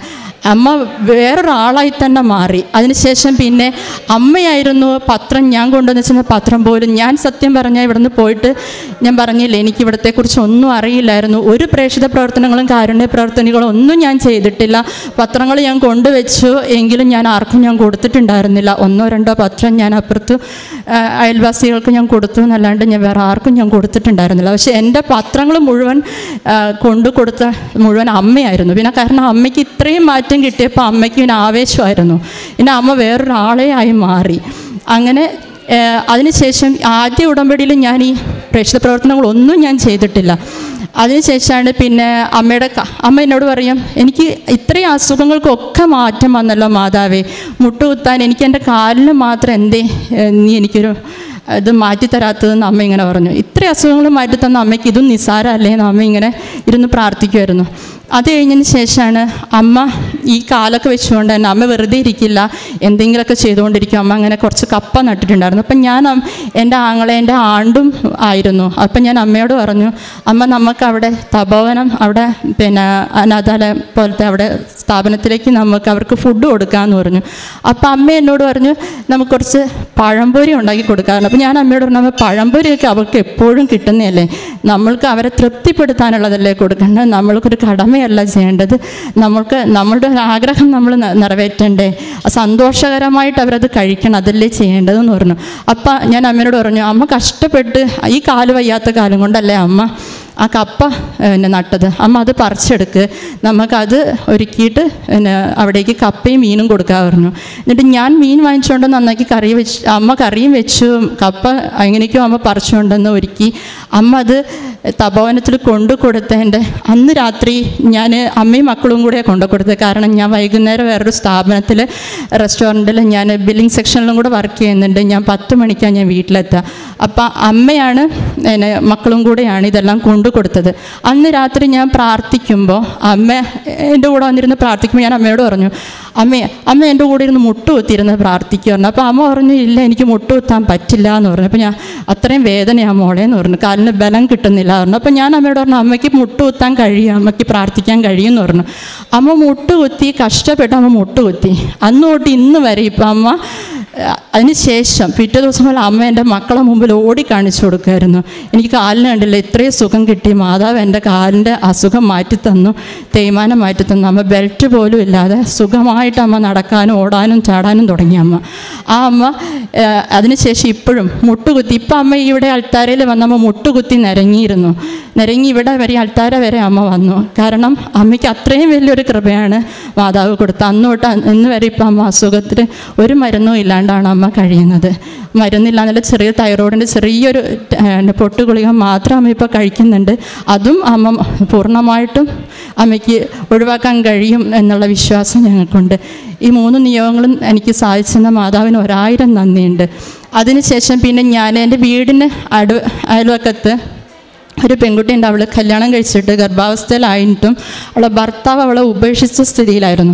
അമ്മ വേറൊരാളായി തന്നെ മാറി അതിനുശേഷം പിന്നെ അമ്മയായിരുന്നു പത്രം ഞാൻ കൊണ്ടുവന്ന് വെച്ചിരുന്ന പത്രം പോലും ഞാൻ സത്യം പറഞ്ഞാൽ ഇവിടുന്ന് പോയിട്ട് ഞാൻ പറഞ്ഞില്ലേ എനിക്ക് ഇവിടത്തെക്കുറിച്ച് ഒന്നും അറിയില്ലായിരുന്നു ഒരു പ്രേക്ഷിത പ്രവർത്തനങ്ങളും കാരുണ്യ പ്രവർത്തനങ്ങളും ഒന്നും ഞാൻ ചെയ്തിട്ടില്ല പത്രങ്ങൾ ഞാൻ കൊണ്ടുവച്ചു എങ്കിലും ഞാൻ ആർക്കും ഞാൻ കൊടുത്തിട്ടുണ്ടായിരുന്നില്ല ഒന്നോ രണ്ടോ പത്രം ഞാൻ അപ്പുറത്ത് ആ, അയൽവാസികൾക്ക് ഞാൻ കൊടുത്തു എന്നല്ലാണ്ട് ഞാൻ വേറെ ആർക്കും ഞാൻ കൊടുത്തിട്ടുണ്ടായിരുന്നില്ല പക്ഷേ എൻ്റെ പത്രങ്ങൾ മുഴുവൻ ആ, കൊണ്ടു കൊടുത്ത മുഴുവൻ അമ്മയായിരുന്നു പിന്നെ കാരണം അമ്മയ്ക്ക് ഇത്രയും മാറ്റം കിട്ടിയപ്പോൾ അമ്മയ്ക്ക് പിന്നെ ആവേശമായിരുന്നു പിന്നെ അമ്മ വേറൊരാളെ ആയി മാറി അങ്ങനെ ഏഹ് അതിനുശേഷം ആദ്യ ഉടമ്പടിയിൽ ഞാൻ ഈ പ്രേക്ഷിത പ്രവർത്തനങ്ങളൊന്നും ഞാൻ ചെയ്തിട്ടില്ല അതിനുശേഷമാണ് പിന്നെ അമ്മയുടെ ക- അമ്മ എന്നോട് പറയും എനിക്ക് ഇത്രയും അസുഖങ്ങൾക്കൊക്കെ മാറ്റം വന്നല്ലോ മാതാവേ മുട്ടുകുത്താൻ എനിക്ക് എൻ്റെ കാലിന് മാത്രം എന്തേ ഏഹ് നീ എനിക്കൊരു ഇത് മാറ്റിത്തരാത്തതെന്ന് അമ്മ ഇങ്ങനെ പറഞ്ഞു ഇത്രയും അസുഖങ്ങൾ മാറ്റിത്തന്ന അമ്മയ്ക്ക് ഇതും നിസ്സാരമല്ലേ എന്ന് അമ്മ ഇങ്ങനെ ഇരുന്ന് പ്രാർത്ഥിക്കുമായിരുന്നു അത് കഴിഞ്ഞതിന് ശേഷമാണ് അമ്മ ഈ കാലൊക്കെ വെച്ചുകൊണ്ട് തന്നെ അമ്മ വെറുതെ ഇരിക്കില്ല എന്തെങ്കിലുമൊക്കെ ചെയ്തുകൊണ്ടിരിക്കും അമ്മ അങ്ങനെ കുറച്ച് കപ്പ നട്ടിട്ടുണ്ടായിരുന്നു അപ്പം ഞാൻ അം- എൻ്റെ ആങ്ങളെ എൻ്റെ ആണ്ടും ആയിരുന്നു അപ്പം ഞാൻ അമ്മയോട് പറഞ്ഞു അമ്മ നമുക്ക് അവിടെ തപോവനം അവിടെ പിന്നെ അനാഥാലയം പോലത്തെ അവിടെ സ്ഥാപനത്തിലേക്ക് നമുക്ക് അവർക്ക് ഫുഡ് കൊടുക്കാമെന്ന് പറഞ്ഞു അപ്പം അമ്മ എന്നോട് പറഞ്ഞു നമുക്ക് കുറച്ച് പഴംപൊരി ഉണ്ടാക്കി കൊടുക്കാറുണ്ട് അപ്പം ഞാൻ അമ്മയോട് പറഞ്ഞു അമ്മ പഴംപൊരിയൊക്കെ അവർക്ക് എപ്പോഴും കിട്ടുന്നതല്ലേ നമ്മൾക്ക് അവരെ തൃപ്തിപ്പെടുത്താനുള്ളതല്ലേ കൊടുക്കേണ്ടത് നമ്മൾക്കൊരു കടമയല്ല ചെയ്യേണ്ടത് നമ്മൾക്ക് നമ്മളുടെ ഒരു ആഗ്രഹം നമ്മൾ ന- നിറവേറ്റണ്ടേ സന്തോഷകരമായിട്ട് അവരത് കഴിക്കണം അതല്ലേ ചെയ്യേണ്ടതെന്ന് പറഞ്ഞു അപ്പം ഞാൻ അമ്മയോട് പറഞ്ഞു അമ്മ കഷ്ടപ്പെട്ട് ഈ കാല് വയ്യാത്ത കാലം കൊണ്ടല്ലേ അമ്മ ആ കപ്പ പിന്നെ നട്ടത് അമ്മ അത് പറിച്ചെടുക്ക് നമുക്കത് ഒരുക്കിയിട്ട് പിന്നെ അവിടേക്ക് കപ്പയും മീനും കൊടുക്കാൻ പറഞ്ഞു എന്നിട്ട് ഞാൻ മീൻ വാങ്ങിച്ചുകൊണ്ട് നന്നാക്കി കറി വെച്ച് അമ്മ കറിയും വെച്ചു കപ്പ എങ്ങനെയൊക്കെയോ അമ്മ പറിച്ചുകൊണ്ടെന്ന് ഒരുക്കി അമ്മ അത് തപോവനത്തിൽ കൊണ്ടു കൊടുത്തതിൻ്റെ അന്ന് രാത്രി ഞാൻ അമ്മയും മക്കളും കൂടെ കൊണ്ടു കൊടുത്തത് കാരണം ഞാൻ വൈകുന്നേരം വേറൊരു സ്ഥാപനത്തിൽ റെസ്റ്റോറൻറ്റിൽ ഞാൻ ബില്ലിംഗ് സെക്ഷനിലും കൂടെ വർക്ക് ചെയ്യുന്നുണ്ട് ഞാൻ പത്ത് മണിക്കാണ് ഞാൻ വീട്ടിലെത്തുക അപ്പം അമ്മയാണ് എന്നെ മക്കളും കൂടെയാണ് ഇതെല്ലാം കൊണ്ടു കൊടുത്തത് അന്ന് രാത്രി ഞാൻ പ്രാർത്ഥിക്കുമ്പോൾ അമ്മ എൻ്റെ കൂടെ വന്നിരുന്ന് പ്രാർത്ഥിക്കുമ്പോൾ ഞാൻ അമ്മയോട് പറഞ്ഞു അമ്മേ അമ്മ എൻ്റെ കൂടെ ഇരുന്ന് മുട്ടുകുത്തിയിരുന്ന് പ്രാർത്ഥിക്കുമായിരുന്നു അപ്പോൾ അമ്മ പറഞ്ഞു ഇല്ല എനിക്ക് മുട്ടുകുത്താൻ പറ്റില്ല എന്ന് പറഞ്ഞു അപ്പോൾ ഞാൻ അത്രയും വേദനയാണ് മോളെ എന്ന് പറഞ്ഞു കാലിന് ബലം കിട്ടുന്നില്ല പറഞ്ഞു അപ്പോൾ ഞാൻ അമ്മയോട് പറഞ്ഞു അമ്മയ്ക്ക് മുട്ടുകുത്താൻ കഴിയും അമ്മയ്ക്ക് പ്രാർത്ഥിക്കാൻ കഴിയും എന്ന് പറഞ്ഞു അമ്മ മുട്ടുകുത്തി കഷ്ടപ്പെട്ട് അമ്മ മുട്ടുകുത്തി അന്ന് തൊട്ട് ഇന്ന് വരെ ഇപ്പം അമ്മ അതിന് ശേഷം പിറ്റേ ദിവസം പോലെ അമ്മ എൻ്റെ മക്കളെ മുമ്പിൽ ഓടി കാണിച്ചു കൊടുക്കുമായിരുന്നു എനിക്ക് കാലിന് കണ്ടില്ല ഇത്രയും സുഖം കിട്ടി മാതാവ് എൻ്റെ കാലിൻ്റെ അസുഖം മാറ്റിത്തന്നു തേയ്മാനം മാറ്റിത്തന്നു അമ്മ ബെൽറ്റ് പോലും ഇല്ലാതെ സുഖമായിട്ട് അമ്മ നടക്കാനും ഓടാനും ചാടാനും തുടങ്ങി അമ്മ ആ അമ്മ ഏഹ്, അതിനുശേഷം ഇപ്പോഴും മുട്ടുകുത്തി ഇപ്പം അമ്മ ഇവിടെ അൾത്താരയിൽ വന്നമ്മ മുട്ടുകുത്തി നിരങ്ങിയിരുന്നു നിരങ്ങി ഇവിടെ വരെ അൾത്താര വരെ അമ്മ വന്നു കാരണം അമ്മയ്ക്ക് അത്രയും വലിയൊരു കൃപയാണ് മാതാവ് കൊടുത്തത് അന്ന് തൊട്ട് ഇന്ന് വരെ ഇപ്പം അമ്മ അസുഖത്തിന് ഒരു മരുന്നും ഇല്ലാണ്ടാണ് അമ്മ കഴിയുന്നത് മരുന്നില്ലാന്നുള്ള ചെറിയ തൈറോയിഡിൻ്റെ ചെറിയൊരു ഏഹ്, പൊട്ടുഗുളിക മാത്രം അമ്മ ഇപ്പോൾ കഴിക്കുന്നുണ്ട് അതും അമ്മ പൂർണ്ണമായിട്ടും അമ്മയ്ക്ക് ഒഴിവാക്കാൻ കഴിയും എന്നുള്ള വിശ്വാസം ഞങ്ങൾക്കുണ്ട് ഈ മൂന്ന് നിയോഗങ്ങളും എനിക്ക് സാധിച്ചെന്ന മാതാവിന് ഒരായിരം നന്ദിയുണ്ട് അതിനുശേഷം പിന്നെ ഞാൻ എൻ്റെ വീടിന് അടു അയൽവക്കത്ത് ഒരു പെൺകുട്ടിയുണ്ട് അവൾ കല്യാണം കഴിച്ചിട്ട് ഗർഭാവസ്ഥയിലായിട്ടും അവളെ ഭർത്താവ് അവളെ ഉപേക്ഷിച്ച സ്ഥിതിയിലായിരുന്നു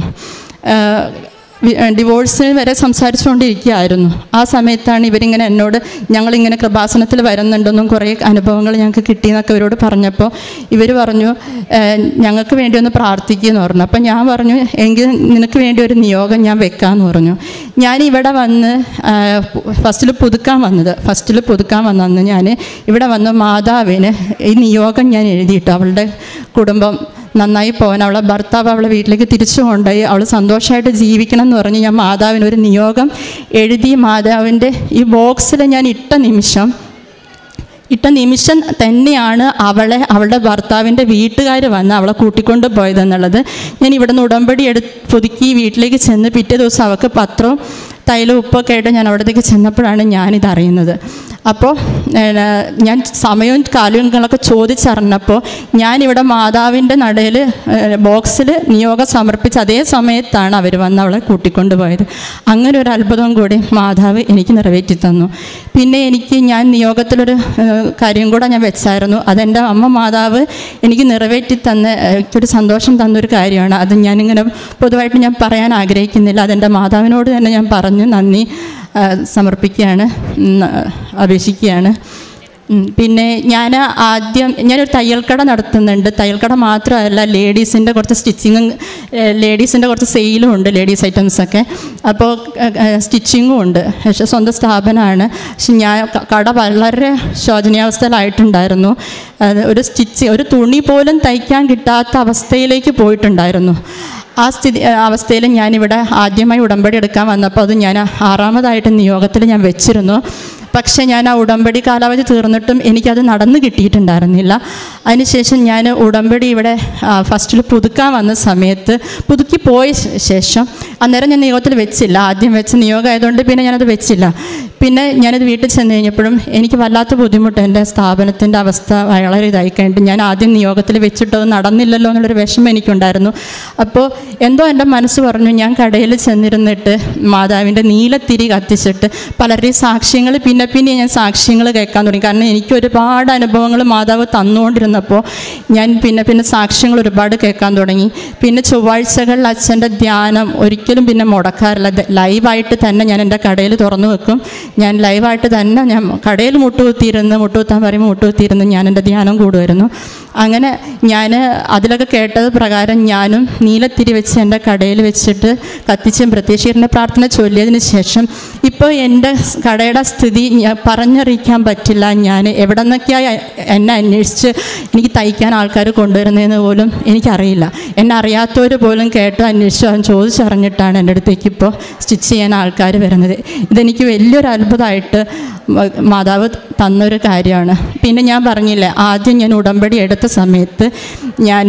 ഡിവോഴ്സിന് വരെ സംസാരിച്ചുകൊണ്ടിരിക്കുകയായിരുന്നു ആ സമയത്താണ് ഇവരിങ്ങനെ എന്നോട് ഞങ്ങളിങ്ങനെ കൃപാസനത്തിൽ വരുന്നുണ്ടെന്നും കുറേ അനുഭവങ്ങൾ ഞങ്ങൾക്ക് കിട്ടിയെന്നൊക്കെ ഇവരോട് പറഞ്ഞപ്പോൾ ഇവർ പറഞ്ഞു "ഏഹ്, ഞങ്ങൾക്ക് വേണ്ടി ഒന്ന് പ്രാർത്ഥിക്കുമെന്ന് പറഞ്ഞു അപ്പം ഞാൻ പറഞ്ഞു എങ്കിൽ നിനക്ക് വേണ്ടി ഒരു നിയോഗം ഞാൻ വെക്കാമെന്ന് പറഞ്ഞു ഞാൻ ഇവിടെ വന്ന് ഫസ്റ്റിൽ പുതുക്കാൻ വന്നത് ഫസ്റ്റിൽ പുതുക്കാൻ വന്നന്ന് ഞാൻ ഇവിടെ വന്ന് മാതാവിന് ഈ നിയോഗം ഞാൻ എഴുതിയിട്ടു അവളുടെ കുടുംബം നന്നായി പോകാൻ അവളെ ഭർത്താവ് അവളെ വീട്ടിലേക്ക് തിരിച്ചു കൊണ്ടുപോയി അവൾ സന്തോഷമായിട്ട് ജീവിക്കണം എന്ന് പറഞ്ഞ് ഞാൻ മാതാവിന് ഒരു നിയോഗം എഴുതി മാതാവിൻ്റെ ഈ ബോക്സിൽ ഞാൻ ഇട്ട നിമിഷം ഇട്ട നിമിഷം തന്നെയാണ് അവളെ അവളുടെ ഭർത്താവിൻ്റെ വീട്ടുകാർ വന്ന് അവളെ കൂട്ടിക്കൊണ്ട് പോയതെന്നുള്ളത് ഞാൻ ഇവിടുന്ന് ഉടമ്പടി എടു പുതുക്കി വീട്ടിലേക്ക് ചെന്ന് പിറ്റേ ദിവസം അവൾക്ക് പത്രവും തൈലം ഉപ്പൊക്കെ ആയിട്ട് ഞാൻ അവിടത്തേക്ക് ചെന്നപ്പോഴാണ് ഞാനിത് അറിയുന്നത് അപ്പോൾ ഏഹ്, ഞാൻ സമയവും കാലങ്ങളൊക്കെ ചോദിച്ചറിഞ്ഞപ്പോൾ ഞാനിവിടെ മാതാവിൻ്റെ നടയിൽ ബോക്സിൽ നിയോഗം സമർപ്പിച്ച അതേ സമയത്താണ് അവർ വന്ന് അവളെ കൂട്ടിക്കൊണ്ട് പോയത് അങ്ങനെ ഒരു അത്ഭുതം കൂടി മാതാവ് എനിക്ക് നിറവേറ്റി തന്നു പിന്നെ എനിക്ക് ഞാൻ നിയോഗത്തിലൊരു ഏഹ്, കാര്യം കൂടെ ഞാൻ വെച്ചായിരുന്നു അതെൻ്റെ അമ്മ മാതാവ് എനിക്ക് നിറവേറ്റി തന്ന ഏഹ്, എനിക്കൊരു സന്തോഷം തന്നൊരു കാര്യമാണ് അത് ഞാനിങ്ങനെ പൊതുവായിട്ട് ഞാൻ പറയാൻ ആഗ്രഹിക്കുന്നില്ല അതെൻ്റെ മാതാവിനോട് തന്നെ ഞാൻ പറഞ്ഞു നന്ദി ഏഹ്, സമർപ്പിക്കുകയാണ് ഉം, അപേക്ഷിക്കുകയാണ് ഉം, പിന്നെ ഞാൻ ആദ്യം ഞാനൊരു തയ്യൽക്കട നടത്തുന്നുണ്ട് തയ്യൽക്കട മാത്രമല്ല ലേഡീസിൻ്റെ കുറച്ച് സ്റ്റിച്ചിങ്ങും ലേഡീസിൻ്റെ കുറച്ച് സെയിലും ഉണ്ട് ലേഡീസ് ഐറ്റംസൊക്കെ അപ്പോൾ സ്റ്റിച്ചിങ്ങും ഉണ്ട് പക്ഷേ സ്വന്തം സ്ഥാപനമാണ് പക്ഷെ ഞാൻ ക- കട വളരെ ശോചനീയാവസ്ഥയിലായിട്ടുണ്ടായിരുന്നു അത് ഒരു സ്റ്റിച്ച് ഒരു തുണി പോലും തയ്ക്കാൻ കിട്ടാത്ത അവസ്ഥയിലേക്ക് പോയിട്ടുണ്ടായിരുന്നു ആ സ്ഥിതി അവസ്ഥയിൽ ഞാനിവിടെ ആദ്യമായി ഉടമ്പടി എടുക്കാൻ വന്നപ്പോൾ അത് ഞാൻ ആറാമതായിട്ട് നിയോഗത്തിൽ ഞാൻ വെച്ചിരുന്നു പക്ഷേ ഞാൻ ആ ഉടമ്പടി കാലാവധി തീർന്നിട്ടും എനിക്കത് നടന്നു കിട്ടിയിട്ടുണ്ടായിരുന്നില്ല അതിനുശേഷം ഞാൻ ഉടമ്പടി ഇവിടെ ഫസ്റ്റിൽ പുതുക്കാൻ വന്ന സമയത്ത് പുതുക്കി പോയ ശേ- ശേഷം അന്നേരം ഞാൻ നിയോഗത്തിൽ വെച്ചില്ല ആദ്യം വെച്ച നിയോഗം ആയതുകൊണ്ട് പിന്നെ ഞാനത് വെച്ചില്ല പിന്നെ ഞാനത് വീട്ടിൽ ചെന്ന് കഴിഞ്ഞപ്പോഴും എനിക്ക് വല്ലാത്ത ബുദ്ധിമുട്ട് എൻ്റെ സ്ഥാപനത്തിൻ്റെ അവസ്ഥ വളരെ ഇതായി കഴിഞ്ഞിട്ട് ഞാൻ ആദ്യം നിയോഗത്തിൽ വെച്ചിട്ടത് നടന്നില്ലല്ലോ എന്നുള്ളൊരു വിഷമം എനിക്കുണ്ടായിരുന്നു അപ്പോൾ എന്തോ എൻ്റെ മനസ്സ് പറഞ്ഞു ഞാൻ കടയിൽ ചെന്നിരുന്നിട്ട് മാതാവിൻ്റെ നീലത്തിരി കത്തിച്ചിട്ട് പലരുടെയും സാക്ഷ്യങ്ങൾ പിന്നെ പിന്നെ ഞാൻ സാക്ഷ്യങ്ങൾ കേൾക്കാൻ തുടങ്ങി കാരണം എനിക്ക് ഒരുപാട് അനുഭവങ്ങൾ മാതാവ് തന്നുകൊണ്ടിരുന്നപ്പോൾ ഞാൻ പിന്നെ പിന്നെ സാക്ഷ്യങ്ങൾ ഒരുപാട് കേൾക്കാൻ തുടങ്ങി പിന്നെ ചൊവ്വാഴ്ചകളിൽ അച്ഛൻ്റെ ധ്യാനം ഒരിക്കലും പിന്നെ മുടക്കാറില്ല ദ- ലൈവായിട്ട് തന്നെ ഞാൻ എൻ്റെ കടയിൽ തുറന്നു വെക്കും ഞാൻ ലൈവായിട്ട് തന്നെ ഞാൻ കടയിൽ മുട്ടുകുത്തിയിരുന്ന് മുട്ടുകുത്താൻ പറയുമ്പോൾ മുട്ടുകുത്തിയിരുന്ന് ഞാൻ എൻ്റെ ധ്യാനം കൂടുമായിരുന്നു അങ്ങനെ ഞാൻ അതിലൊക്കെ കേട്ടത് പ്രകാരം ഞാനും നീലത്തിരി വെച്ച് എൻ്റെ കടയിൽ വെച്ചിട്ട് കത്തിച്ചും പ്രത്യക്ഷീകരണ പ്രാർത്ഥന ചൊല്ലിയതിന് ശേഷം ഇപ്പോൾ എൻ്റെ സ് കടയുടെ സ്ഥിതി ഞാൻ പറഞ്ഞറിയിക്കാൻ പറ്റില്ല ഞാൻ എവിടെ നിന്നൊക്കെയായി എന്നെ അന്വേഷിച്ച് എനിക്ക് തയ്ക്കാൻ ആൾക്കാർ കൊണ്ടുവരുന്നതെന്ന് പോലും എനിക്കറിയില്ല എന്നെ അറിയാത്തവർ പോലും കേട്ടോ അന്വേഷിച്ചോ അവൻ ചോദിച്ചറിഞ്ഞിട്ടാണ് എൻ്റെ അടുത്തേക്ക് ഇപ്പോൾ സ്റ്റിച്ച് ചെയ്യാൻ ആൾക്കാർ വരുന്നത് ഇതെനിക്ക് വലിയൊരു അത്ഭുതമായിട്ട് മ- മാതാവ് തന്നൊരു കാര്യമാണ് പിന്നെ ഞാൻ പറഞ്ഞില്ലേ ആദ്യം ഞാൻ ഉടമ്പടി എടുത്ത സമയത്ത് ഞാൻ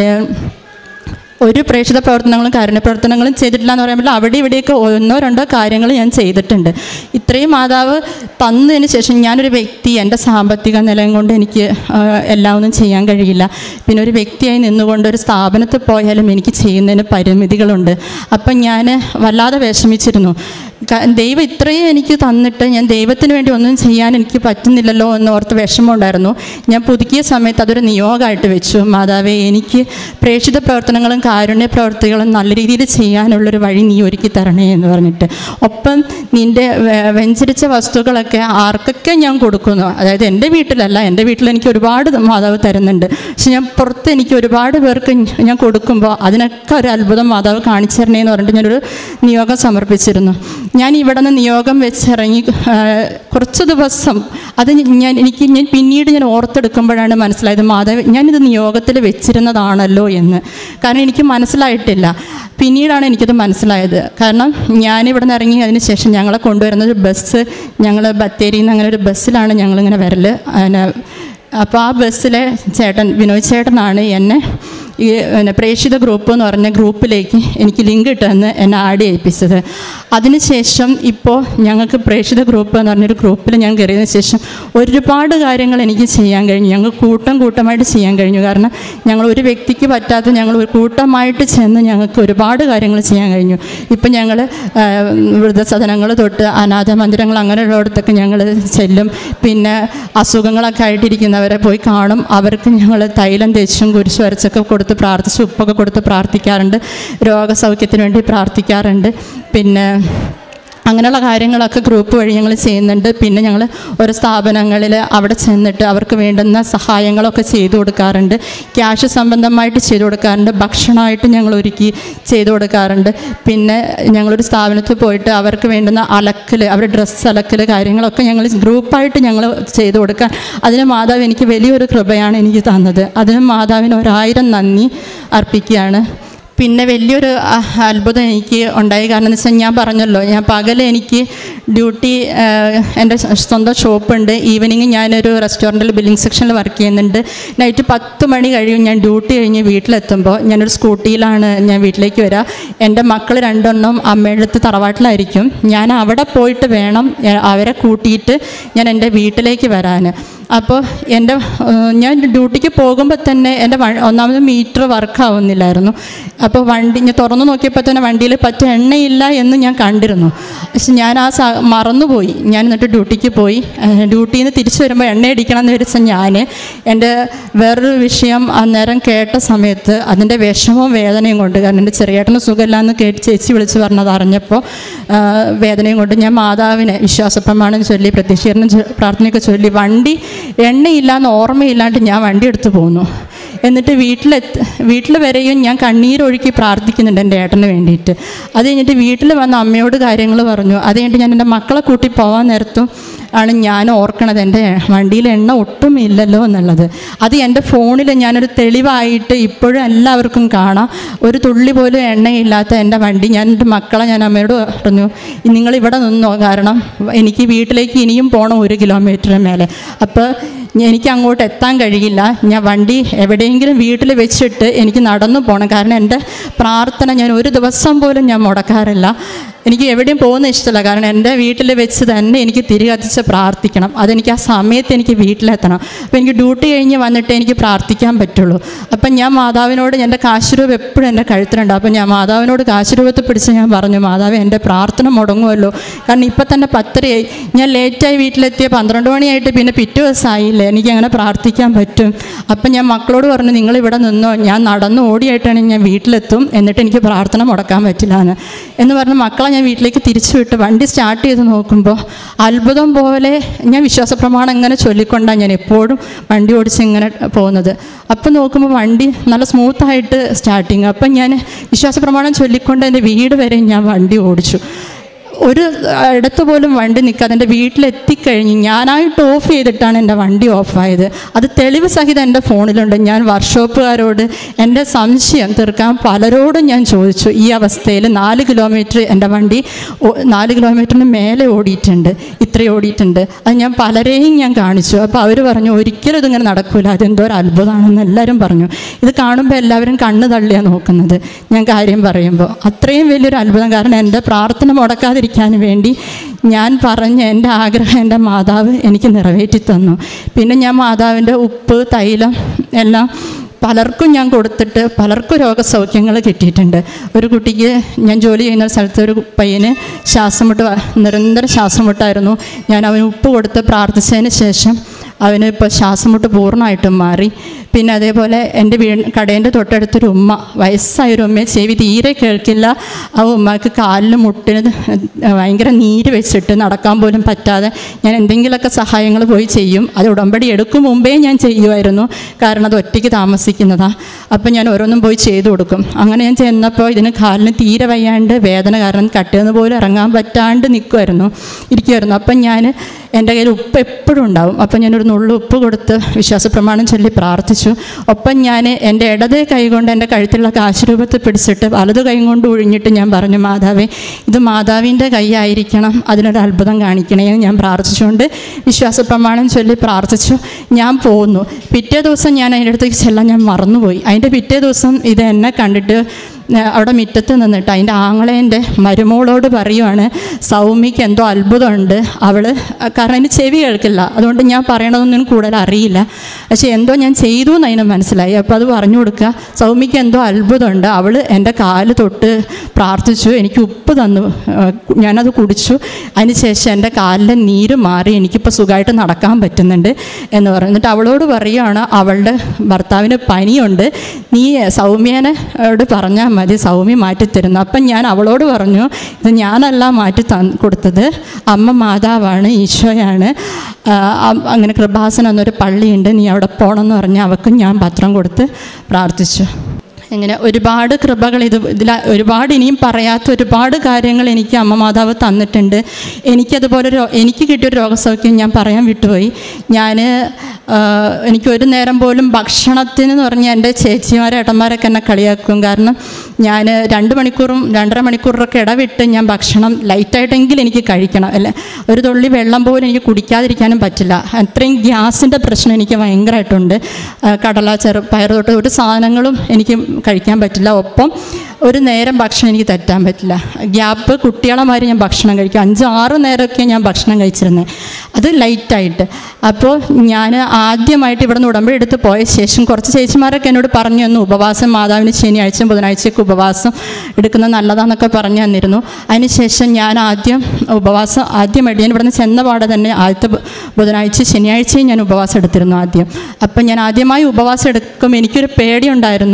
ഒരു പ്രേക്ഷിത പ്രവർത്തനങ്ങളും കാരുണ്യ പ്രവർത്തനങ്ങളും ചെയ്തിട്ടില്ല എന്ന് പറയുമ്പോൾ അവിടെ ഇവിടെയൊക്കെ ഒന്നോ രണ്ടോ കാര്യങ്ങൾ ഞാൻ ചെയ്തിട്ടുണ്ട് ഇത്രയും മാതാവ് തന്നതിന് ശേഷം ഞാനൊരു വ്യക്തി എൻ്റെ സാമ്പത്തിക നിലയും കൊണ്ട് എനിക്ക് ആ, എല്ലാം ഒന്നും ചെയ്യാൻ കഴിയില്ല പിന്നെ ഒരു വ്യക്തിയായി നിന്നുകൊണ്ട് ഒരു സ്ഥാപനത്തിൽ പോയാലും എനിക്ക് ചെയ്യുന്നതിന് പരിമിതികളുണ്ട് അപ്പം ഞാൻ വല്ലാതെ വിഷമിച്ചിരുന്നു ക- ദൈവം ഇത്രയും എനിക്ക് തന്നിട്ട് ഞാൻ ദൈവത്തിന് വേണ്ടി ഒന്നും ചെയ്യാൻ എനിക്ക് പറ്റുന്നില്ലല്ലോ എന്ന് ഓർത്ത് വിഷമമുണ്ടായിരുന്നു ഞാൻ പുതുക്കിയ സമയത്ത് അതൊരു നിയോഗമായിട്ട് വെച്ചു മാതാവേ എനിക്ക് പ്രേക്ഷിത പ്രവർത്തനങ്ങളും കാരുണ്യ പ്രവർത്തികളും നല്ല രീതിയിൽ ചെയ്യാനുള്ളൊരു വഴി നീ ഒരുക്കി തരണേ എന്ന് പറഞ്ഞിട്ട് ഒപ്പം നിൻ്റെ വെ- വെഞ്ചരിച്ച വസ്തുക്കളൊക്കെ ആർക്കൊക്കെ ഞാൻ കൊടുക്കുന്നു അതായത് എൻ്റെ വീട്ടിലല്ല എൻ്റെ വീട്ടിൽ എനിക്ക് ഒരുപാട് മാതാവ് തരുന്നുണ്ട് പക്ഷെ ഞാൻ പുറത്ത് എനിക്ക് ഒരുപാട് പേർക്ക് ഞാൻ കൊടുക്കുമ്പോൾ അതിനൊക്കെ ഒരു അത്ഭുതം മാതാവ് കാണിച്ചു തരണേ എന്ന് പറഞ്ഞിട്ട് ഞാനൊരു നിയോഗം സമർപ്പിച്ചിരുന്നു ഞാൻ ഇവിടെ നിന്ന് നിയോഗം വെച്ചിറങ്ങി ആ, കുറച്ച് ദിവസം അത് ഞാൻ എനിക്ക് ഞാൻ പിന്നീട് ഞാൻ ഓർത്തെടുക്കുമ്പോഴാണ് മനസ്സിലായത് മാതാവ് ഞാനിത് നിയോഗത്തിൽ വെച്ചിരുന്നതാണല്ലോ എന്ന് കാരണം എനിക്ക് മനസ്സിലായിട്ടില്ല പിന്നീടാണ് എനിക്കത് മനസ്സിലായത് കാരണം ഞാനിവിടെ നിന്ന് ഇറങ്ങി അതിന് ശേഷം ഞങ്ങളെ കൊണ്ടുവരുന്ന ഒരു ബസ് ഞങ്ങൾ ബത്തേരിയിൽ നിന്ന് അങ്ങനെ ഒരു ബസ്സിലാണ് ഞങ്ങളിങ്ങനെ വരൽ അതിന് അപ്പോൾ ആ ബസ്സിലെ ചേട്ടൻ വിനോദ് ചേട്ടനാണ് എന്നെ ഈ പിന്നെ പ്രേക്ഷിത ഗ്രൂപ്പ് എന്ന് പറഞ്ഞ ഗ്രൂപ്പിലേക്ക് എനിക്ക് ലിങ്ക് ഇട്ടെന്ന് എന്നെ ആഡ് ചെയ്യിപ്പിച്ചത് അതിനുശേഷം ഇപ്പോൾ ഞങ്ങൾക്ക് പ്രേക്ഷിത ഗ്രൂപ്പ് എന്ന് പറഞ്ഞൊരു ഗ്രൂപ്പിൽ ഞാൻ കയറിയതിന് ശേഷം ഒരുപാട് കാര്യങ്ങൾ എനിക്ക് ചെയ്യാൻ കഴിഞ്ഞു ഞങ്ങൾ കൂട്ടം കൂട്ടമായിട്ട് ചെയ്യാൻ കഴിഞ്ഞു കാരണം ഞങ്ങൾ ഒരു വ്യക്തിക്ക് പറ്റാത്ത ഞങ്ങൾ ഒരു കൂട്ടമായിട്ട് ചെന്ന് ഞങ്ങൾക്ക് ഒരുപാട് കാര്യങ്ങൾ ചെയ്യാൻ കഴിഞ്ഞു ഇപ്പം ഞങ്ങൾ വൃദ്ധസദനങ്ങൾ തൊട്ട് അനാഥ മന്ദിരങ്ങൾ അങ്ങനെയുള്ളിടത്തൊക്കെ ഞങ്ങൾ ചെല്ലും പിന്നെ അസുഖങ്ങളൊക്കെ ആയിട്ടിരിക്കുന്നവരെ പോയി കാണും അവർക്ക് ഞങ്ങൾ തൈലം തേച്ചും കുരിശ് വരച്ചൊക്കെ കൊടുത്ത് പ്രാർത്ഥിച്ച് ഉപ്പൊക്കെ കൊടുത്ത് പ്രാർത്ഥിക്കാറുണ്ട് രോഗസൗഖ്യത്തിന് വേണ്ടി പ്രാർത്ഥിക്കാറുണ്ട് പിന്നെ അങ്ങനെയുള്ള കാര്യങ്ങളൊക്കെ ഗ്രൂപ്പ് വഴി ഞങ്ങൾ ചെയ്യുന്നുണ്ട് പിന്നെ ഞങ്ങൾ ഓരോ സ്ഥാപനങ്ങളിൽ അവിടെ ചെന്നിട്ട് അവർക്ക് വേണ്ടുന്ന സഹായങ്ങളൊക്കെ ചെയ്തു കൊടുക്കാറുണ്ട് ക്യാഷ് സംബന്ധമായിട്ട് ചെയ്തു കൊടുക്കാറുണ്ട് ഭക്ഷണമായിട്ട് ഞങ്ങൾ ഒരുക്കി ചെയ്തു കൊടുക്കാറുണ്ട് പിന്നെ ഞങ്ങളൊരു സ്ഥാപനത്തിൽ പോയിട്ട് അവർക്ക് വേണ്ടുന്ന അലക്കൽ അവരുടെ ഡ്രസ്സ് അലക്കൽ കാര്യങ്ങളൊക്കെ ഞങ്ങൾ ഗ്രൂപ്പായിട്ട് ഞങ്ങൾ ചെയ്തു കൊടുക്കാൻ അതിന് മാതാവ് എനിക്ക് വലിയൊരു കൃപയാണ് എനിക്ക് തന്നത് അതിന് മാതാവിന് ഒരായിരം നന്ദി അർപ്പിക്കുകയാണ് പിന്നെ വലിയൊരു അ- അത്ഭുതം എനിക്ക് ഉണ്ടായി കാരണം എന്ന് വെച്ചാൽ ഞാൻ പറഞ്ഞല്ലോ ഞാൻ പകൽ എനിക്ക് ഡ്യൂട്ടി എൻ്റെ സ്വന്തം ഷോപ്പുണ്ട് ഈവനിങ് ഞാനൊരു റെസ്റ്റോറൻറ്റിൽ ബില്ലിംഗ് സെക്ഷനിൽ വർക്ക് ചെയ്യുന്നുണ്ട് നൈറ്റ് പത്ത് മണി കഴിയും ഞാൻ ഡ്യൂട്ടി കഴിഞ്ഞ് വീട്ടിലെത്തുമ്പോൾ ഞാനൊരു സ്കൂട്ടിയിലാണ് ഞാൻ വീട്ടിലേക്ക് വരിക എൻ്റെ മക്കൾ രണ്ടെണ്ണം അമ്മയുടെ അടുത്ത് തറവാട്ടിലായിരിക്കും ഞാൻ അവിടെ പോയിട്ട് വേണം എ- അവരെ കൂട്ടിയിട്ട് ഞാൻ എൻ്റെ വീട്ടിലേക്ക് വരാൻ അപ്പോൾ എൻ്റെ ഏഹ്, ഞാൻ ഡ്യൂട്ടിക്ക് പോകുമ്പോൾ തന്നെ എൻ്റെ വ- ഒന്നാമത് മീറ്റർ വർക്ക് ആവുന്നില്ലായിരുന്നു അപ്പോൾ വണ്ടി ഞാൻ തുറന്നു നോക്കിയപ്പോൾ തന്നെ വണ്ടിയിൽ പറ്റ എണ്ണയില്ല എന്ന് ഞാൻ കണ്ടിരുന്നു പക്ഷെ ഞാൻ ആ സ മറന്നുപോയി ഞാൻ എന്നിട്ട് ഡ്യൂട്ടിക്ക് പോയി ഏഹ്, ഡ്യൂട്ടിയിൽ നിന്ന് തിരിച്ചു വരുമ്പോൾ എണ്ണ അടിക്കണം എന്ന് വിചാരിച്ച ഞാൻ എൻ്റെ വേറൊരു വിഷയം അന്നേരം കേട്ട സമയത്ത് അതിൻ്റെ വിഷമവും വേദനയും കൊണ്ട് കാരണം എൻ്റെ ചെറിയേട്ടന് സുഖമില്ല എന്ന് കേട്ട് ചേച്ചി വിളിച്ച് പറഞ്ഞത് അറിഞ്ഞപ്പോൾ ആ, വേദനയും കൊണ്ട് ഞാൻ മാതാവിനെ വിശ്വാസപ്രമാണം ചൊല്ലി പ്രത്യക്ഷീകരണം ചൊ- പ്രാർത്ഥനയൊക്കെ ചൊല്ലി വണ്ടി എണ്ണയില്ലാന്ന് ഓർമ്മയില്ലാണ്ട് ഞാൻ വണ്ടി എടുത്ത് പോന്നു എന്നിട്ട് വീട്ടിലെത്തി വീട്ടിൽ വരെയും ഞാൻ കണ്ണീരൊഴുക്കി പ്രാർത്ഥിക്കുന്നുണ്ട് എൻ്റെ ഏട്ടന് വേണ്ടിയിട്ട് അത് കഴിഞ്ഞിട്ട് വീട്ടിൽ വന്ന് അമ്മയോട് കാര്യങ്ങൾ പറഞ്ഞു അത് കഴിഞ്ഞിട്ട് ഞാൻ എൻ്റെ മക്കളെ കൂട്ടി പോകാൻ നേരത്തും ആണ് ഞാൻ ഓർക്കണത് എൻ്റെ വണ്ടിയിൽ എണ്ണ ഒട്ടും ഇല്ലല്ലോ എന്നുള്ളത് അത് എൻ്റെ ഫോണിൽ ഞാനൊരു തെളിവായിട്ട് ഇപ്പോഴും എല്ലാവർക്കും കാണാം ഒരു തുള്ളി പോലും എണ്ണയില്ലാത്ത എൻ്റെ വണ്ടി ഞാൻ എൻ്റെ മക്കളെ ഞാൻ അമ്മയോട് പറഞ്ഞു നിങ്ങൾ ഇവിടെ നിന്നോ കാരണം എനിക്ക് വീട്ടിലേക്ക് ഇനിയും പോകണം ഒരു കിലോമീറ്റർ മേലെ അപ്പോൾ എനിക്ക് അങ്ങോട്ട് എത്താൻ കഴിയില്ല ഞാൻ വണ്ടി എവിടെയെങ്കിലും വീട്ടിൽ വെച്ചിട്ട് എനിക്ക് നടന്നു പോകണം കാരണം എൻ്റെ പ്രാർത്ഥന ഞാൻ ഒരു ദിവസം പോലും ഞാൻ മുടക്കാറില്ല എനിക്ക് എവിടെയും പോകുന്ന ഇഷ്ടമല്ല കാരണം എൻ്റെ വീട്ടിൽ വെച്ച് തന്നെ എനിക്ക് തിരി കത്തിച്ച് പ്രാർത്ഥിക്കണം അതെനിക്ക് ആ സമയത്ത് എനിക്ക് വീട്ടിലെത്തണം അപ്പോൾ എനിക്ക് ഡ്യൂട്ടി കഴിഞ്ഞ് വന്നിട്ട് എനിക്ക് പ്രാർത്ഥിക്കാൻ പറ്റുള്ളൂ അപ്പം ഞാൻ മാതാവിനോട് എൻ്റെ കാശുരൂപ എപ്പോഴും എൻ്റെ കഴുത്തിലുണ്ട് അപ്പം ഞാൻ മാതാവിനോട് കാശുരൂപത്തെ പിടിച്ച് ഞാൻ പറഞ്ഞു മാതാവ് എൻ്റെ പ്രാർത്ഥന മുടങ്ങുമല്ലോ കാരണം ഇപ്പം തന്നെ പത്തരയായി ഞാൻ ലേറ്റായി വീട്ടിലെത്തിയ പന്ത്രണ്ട് മണിയായിട്ട് പിന്നെ പിറ്റേ ദിവസമായില്ലേ എനിക്ക് അങ്ങനെ പ്രാർത്ഥിക്കാൻ പറ്റും അപ്പം ഞാൻ മക്കളോട് പറഞ്ഞു നിങ്ങൾ ഇവിടെ നിന്നോ ഞാൻ നടന്ന് ഓടിയായിട്ടാണ് ഞാൻ വീട്ടിലെത്തും എന്നിട്ട് എനിക്ക് പ്രാർത്ഥന മുടക്കാൻ പറ്റില്ല എന്ന് എന്ന് പറഞ്ഞ് മക്കളെ ഞാൻ വീട്ടിലേക്ക് തിരിച്ചു വിട്ട് വണ്ടി സ്റ്റാർട്ട് ചെയ്ത് നോക്കുമ്പോൾ അത്ഭുതം പോലെ ഞാൻ വിശ്വാസ പ്രമാണം ഇങ്ങനെ ചൊല്ലിക്കൊണ്ടാണ് ഞാൻ എപ്പോഴും വണ്ടി ഓടിച്ച് ഇങ്ങനെ പോകുന്നത് അപ്പം നോക്കുമ്പോൾ വണ്ടി നല്ല സ്മൂത്തായിട്ട് സ്റ്റാർട്ടിങ് അപ്പം ഞാൻ വിശ്വാസ പ്രമാണം ചൊല്ലിക്കൊണ്ട് എൻ്റെ വീട് വരെ ഞാൻ വണ്ടി ഓടിച്ചു ഒരു ഇടത്ത് പോലും വണ്ടി നിൽക്കാതെ എൻ്റെ വീട്ടിലെത്തിക്കഴിഞ്ഞ് ഞാനായിട്ട് ഓഫ് ചെയ്തിട്ടാണ് എൻ്റെ വണ്ടി ഓഫായത് അത് തെളിവ് സഹിതം എൻ്റെ ഫോണിലുണ്ട് ഞാൻ വർക്ക്ഷോപ്പുകാരോട് എൻ്റെ സംശയം തീർക്കാൻ പലരോടും ഞാൻ ചോദിച്ചു ഈ അവസ്ഥയിൽ നാല് കിലോമീറ്റർ എൻ്റെ വണ്ടി ഓ- നാല് കിലോമീറ്ററിന് മേലെ ഓടിയിട്ടുണ്ട് ഇത്രയും ഓടിയിട്ടുണ്ട് അത് ഞാൻ പലരെയും ഞാൻ കാണിച്ചു അപ്പോൾ അവർ പറഞ്ഞു ഒരിക്കലും ഇതിങ്ങനെ നടക്കില്ല അതെന്തോ ഒരു അത്ഭുതമാണെന്ന് എല്ലാവരും പറഞ്ഞു ഇത് കാണുമ്പോൾ എല്ലാവരും കണ്ണ് തള്ളിയാണ് നോക്കുന്നത് ഞാൻ കാര്യം പറയുമ്പോൾ അത്രയും വലിയൊരു അത്ഭുതം കാരണം എൻ്റെ പ്രാർത്ഥന മുടക്കാതിരിക്കാൻ വേണ്ടി ഞാൻ പറഞ്ഞ എൻ്റെ ആഗ്രഹം എൻ്റെ മാതാവ് എനിക്ക് നിറവേറ്റി തന്നു പിന്നെ ഞാൻ മാതാവിൻ്റെ ഉപ്പ് തൈലം എല്ലാം പലർക്കും ഞാൻ കൊടുത്തിട്ട് പലർക്കും രോഗസൗഖ്യങ്ങൾ കിട്ടിയിട്ടുണ്ട് ഒരു കുട്ടിക്ക് ഞാൻ ജോലി ചെയ്യുന്ന സ്ഥലത്ത് ഒരു പയ്യന് ശ്വാസം മുട്ട് വ- നിരന്തരം ശ്വാസം മുട്ടായിരുന്നു ഞാൻ അവന് ഉപ്പ് കൊടുത്ത് പ്രാർത്ഥിച്ചതിന് ശേഷം അവന് ഇപ്പോൾ ശ്വാസം മുട്ട് പൂർണ്ണമായിട്ടും മാറി പിന്നെ അതേപോലെ എൻ്റെ വീ കടേൻ്റെ തൊട്ടടുത്തൊരു ഉമ്മ വയസ്സായൊരു ഉമ്മയെ ചെവി തീരെ കേൾക്കില്ല ആ ഉമ്മക്ക് കാലിൽ മുട്ടിന് ഭയങ്കര നീര് വെച്ചിട്ട് നടക്കാൻ പോലും പറ്റാതെ ഞാൻ എന്തെങ്കിലുമൊക്കെ സഹായങ്ങൾ പോയി ചെയ്യും അത് ഉടമ്പടി എടുക്കും മുമ്പേ ഞാൻ ചെയ്യുമായിരുന്നു കാരണം അത് ഒറ്റയ്ക്ക് താമസിക്കുന്നതാണ് അപ്പം ഞാൻ ഓരോന്നും പോയി ചെയ്തു കൊടുക്കും അങ്ങനെ ഞാൻ ചെന്നപ്പോൾ ഇതിന് കാലിന് തീരെ വയ്യാണ്ട് വേദന കാരണം കട്ടിൽ പോലും ഇറങ്ങാൻ പറ്റാണ്ട് നിൽക്കുമായിരുന്നു ഇരിക്കുമായിരുന്നു അപ്പം ഞാൻ എൻ്റെ കയ്യിൽ ഉപ്പ് എപ്പോഴും ഉണ്ടാവും അപ്പം ഞാനൊരു നുള്ളു ഉപ്പ് കൊടുത്ത് വിശ്വാസ പ്രമാണം ചൊല്ലി പ്രാർത്ഥിച്ചു ഒപ്പം ഞാൻ എൻ്റെ ഇടതേ കൈ കൊണ്ട് എൻ്റെ കഴുത്തിലുള്ള കാശുരൂപത്തെ പിടിച്ചിട്ട് വലതു കൈ കൊണ്ട് ഒഴിഞ്ഞിട്ട് ഞാൻ പറഞ്ഞു മാതാവേ ഇത് മാതാവിൻ്റെ കൈ ആയിരിക്കണം അതിനൊരു അത്ഭുതം കാണിക്കണേ എന്ന് ഞാൻ പ്രാർത്ഥിച്ചുകൊണ്ട് വിശ്വാസ പ്രമാണം ചൊല്ലി പ്രാർത്ഥിച്ചു ഞാൻ പോന്നു പിറ്റേ ദിവസം ഞാൻ അതിൻ്റെ അടുത്തേക്ക് ചെല്ലാൻ ഞാൻ മറന്നുപോയി അതിൻ്റെ പിറ്റേ ദിവസം ഇത് എന്നെ കണ്ടിട്ട് ഏഹ് അവിടെ മുറ്റത്ത് നിന്നിട്ട് അതിൻ്റെ ആങ്ങളേൻ്റെ മരുമോളോട് പറയുവാണ് സൗമ്യക്ക് എന്തോ അത്ഭുതമുണ്ട് അവൾ കാരണം അതിന് ചെവി കേൾക്കില്ല അതുകൊണ്ട് ഞാൻ പറയണതൊന്നും കൂടുതൽ അറിയില്ല പക്ഷേ എന്തോ ഞാൻ ചെയ്തു എന്ന് അതിന് മനസ്സിലായി അപ്പോൾ അത് പറഞ്ഞു കൊടുക്കുക സൗമ്യക്ക് എന്തോ അത്ഭുതമുണ്ട് അവൾ എൻ്റെ കാല് തൊട്ട് പ്രാർത്ഥിച്ചു എനിക്ക് ഉപ്പ് തന്നു ഏഹ് ഞാനത് കുടിച്ചു അതിന് ശേഷം എൻ്റെ കാലിലെ നീര് മാറി എനിക്കിപ്പോൾ സുഖമായിട്ട് നടക്കാൻ പറ്റുന്നുണ്ട് എന്ന് പറഞ്ഞു എന്നിട്ട് അവളോട് പറയുകയാണ് അവളുടെ ഭർത്താവിന് പനിയുണ്ട് നീ സൗമ്യനെ ഓട് പറഞ്ഞാൽ മതി സൗമ്യ മാറ്റിത്തരുന്നു അപ്പം ഞാൻ അവളോട് പറഞ്ഞു ഇത് ഞാനല്ല മാറ്റി തന്ന് കൊടുത്തത് അമ്മ മാതാവാണ് ഈശോയാണ് ആ, അ- അങ്ങനെ കൃപാസനം എന്നൊരു പള്ളിയുണ്ട് നീ അവിടെ പോകണമെന്ന് പറഞ്ഞ് അവൾക്കും ഞാൻ പത്രം കൊടുത്ത് പ്രാർത്ഥിച്ചു ഇങ്ങനെ ഒരുപാട് കൃപകൾ ഇത് ഇതിൽ ഒരുപാട് ഇനിയും പറയാത്ത ഒരുപാട് കാര്യങ്ങൾ എനിക്ക് അമ്മ മാതാവ് തന്നിട്ടുണ്ട് എനിക്കതുപോലെ രോ എനിക്ക് കിട്ടിയൊരു രോഗസൗഖ്യം ഞാൻ പറയാൻ വിട്ടുപോയി ഞാൻ എനിക്ക് ഒരു നേരം പോലും ഭക്ഷണത്തിന് എന്ന് പറഞ്ഞാൽ എൻ്റെ ചേച്ചിമാരും ഏട്ടന്മാരൊക്കെ എന്നെ കളിയാക്കും കാരണം ഞാൻ രണ്ട് മണിക്കൂറും രണ്ടര മണിക്കൂറൊക്കെ ഇടവിട്ട് ഞാൻ ഭക്ഷണം ലൈറ്റായിട്ടെങ്കിലും എനിക്ക് കഴിക്കണം അല്ലെ ഒരു തുള്ളി വെള്ളം പോലും എനിക്ക് കുടിക്കാതിരിക്കാനും പറ്റില്ല അത്രയും ഗ്യാസിൻ്റെ പ്രശ്നം എനിക്ക് ഭയങ്കരമായിട്ടുണ്ട് ആ, കടല ചെറു പയർ തൊട്ട് ഒരു സാധനങ്ങളും എനിക്ക് കഴിക്കാൻ പറ്റില്ല ഒപ്പം ഒരു നേരം ഭക്ഷണം എനിക്ക് തെറ്റാൻ പറ്റില്ല ഗ്യാപ്പ് കുട്ടികളെ മാതിരി ഞാൻ ഭക്ഷണം കഴിക്കും അഞ്ച് ആറ് നേരമൊക്കെ ഞാൻ ഭക്ഷണം കഴിച്ചിരുന്നത് അത് ലൈറ്റായിട്ട് അപ്പോൾ ഞാൻ ആദ്യമായിട്ട് ഇവിടെ നിന്ന് ഉടമ്പടി എടുത്ത് പോയ ശേഷം കുറച്ച് ചേച്ചിമാരൊക്കെ എന്നോട് പറഞ്ഞു തന്നു ഉപവാസം മാതാവിന് ശനിയാഴ്ചയും ബുധനാഴ്ചയൊക്കെ ഉപവാസം എടുക്കുന്നത് നല്ലതാണെന്നൊക്കെ പറഞ്ഞു തന്നിരുന്നു അതിനുശേഷം ഞാൻ ആദ്യം ഉപവാസം ആദ്യമായിട്ട് ഞാൻ ഇവിടുന്ന് ചെന്ന പാടെ തന്നെ ആദ്യത്തെ ബു- ബുധനാഴ്ച ശനിയാഴ്ചയും ഞാൻ ഉപവാസം എടുത്തിരുന്നു ആദ്യം അപ്പം ഞാൻ ആദ്യമായി ഉപവാസം എടുക്കുമ്പോൾ എനിക്കൊരു പേടിയുണ്ടായിരുന്നു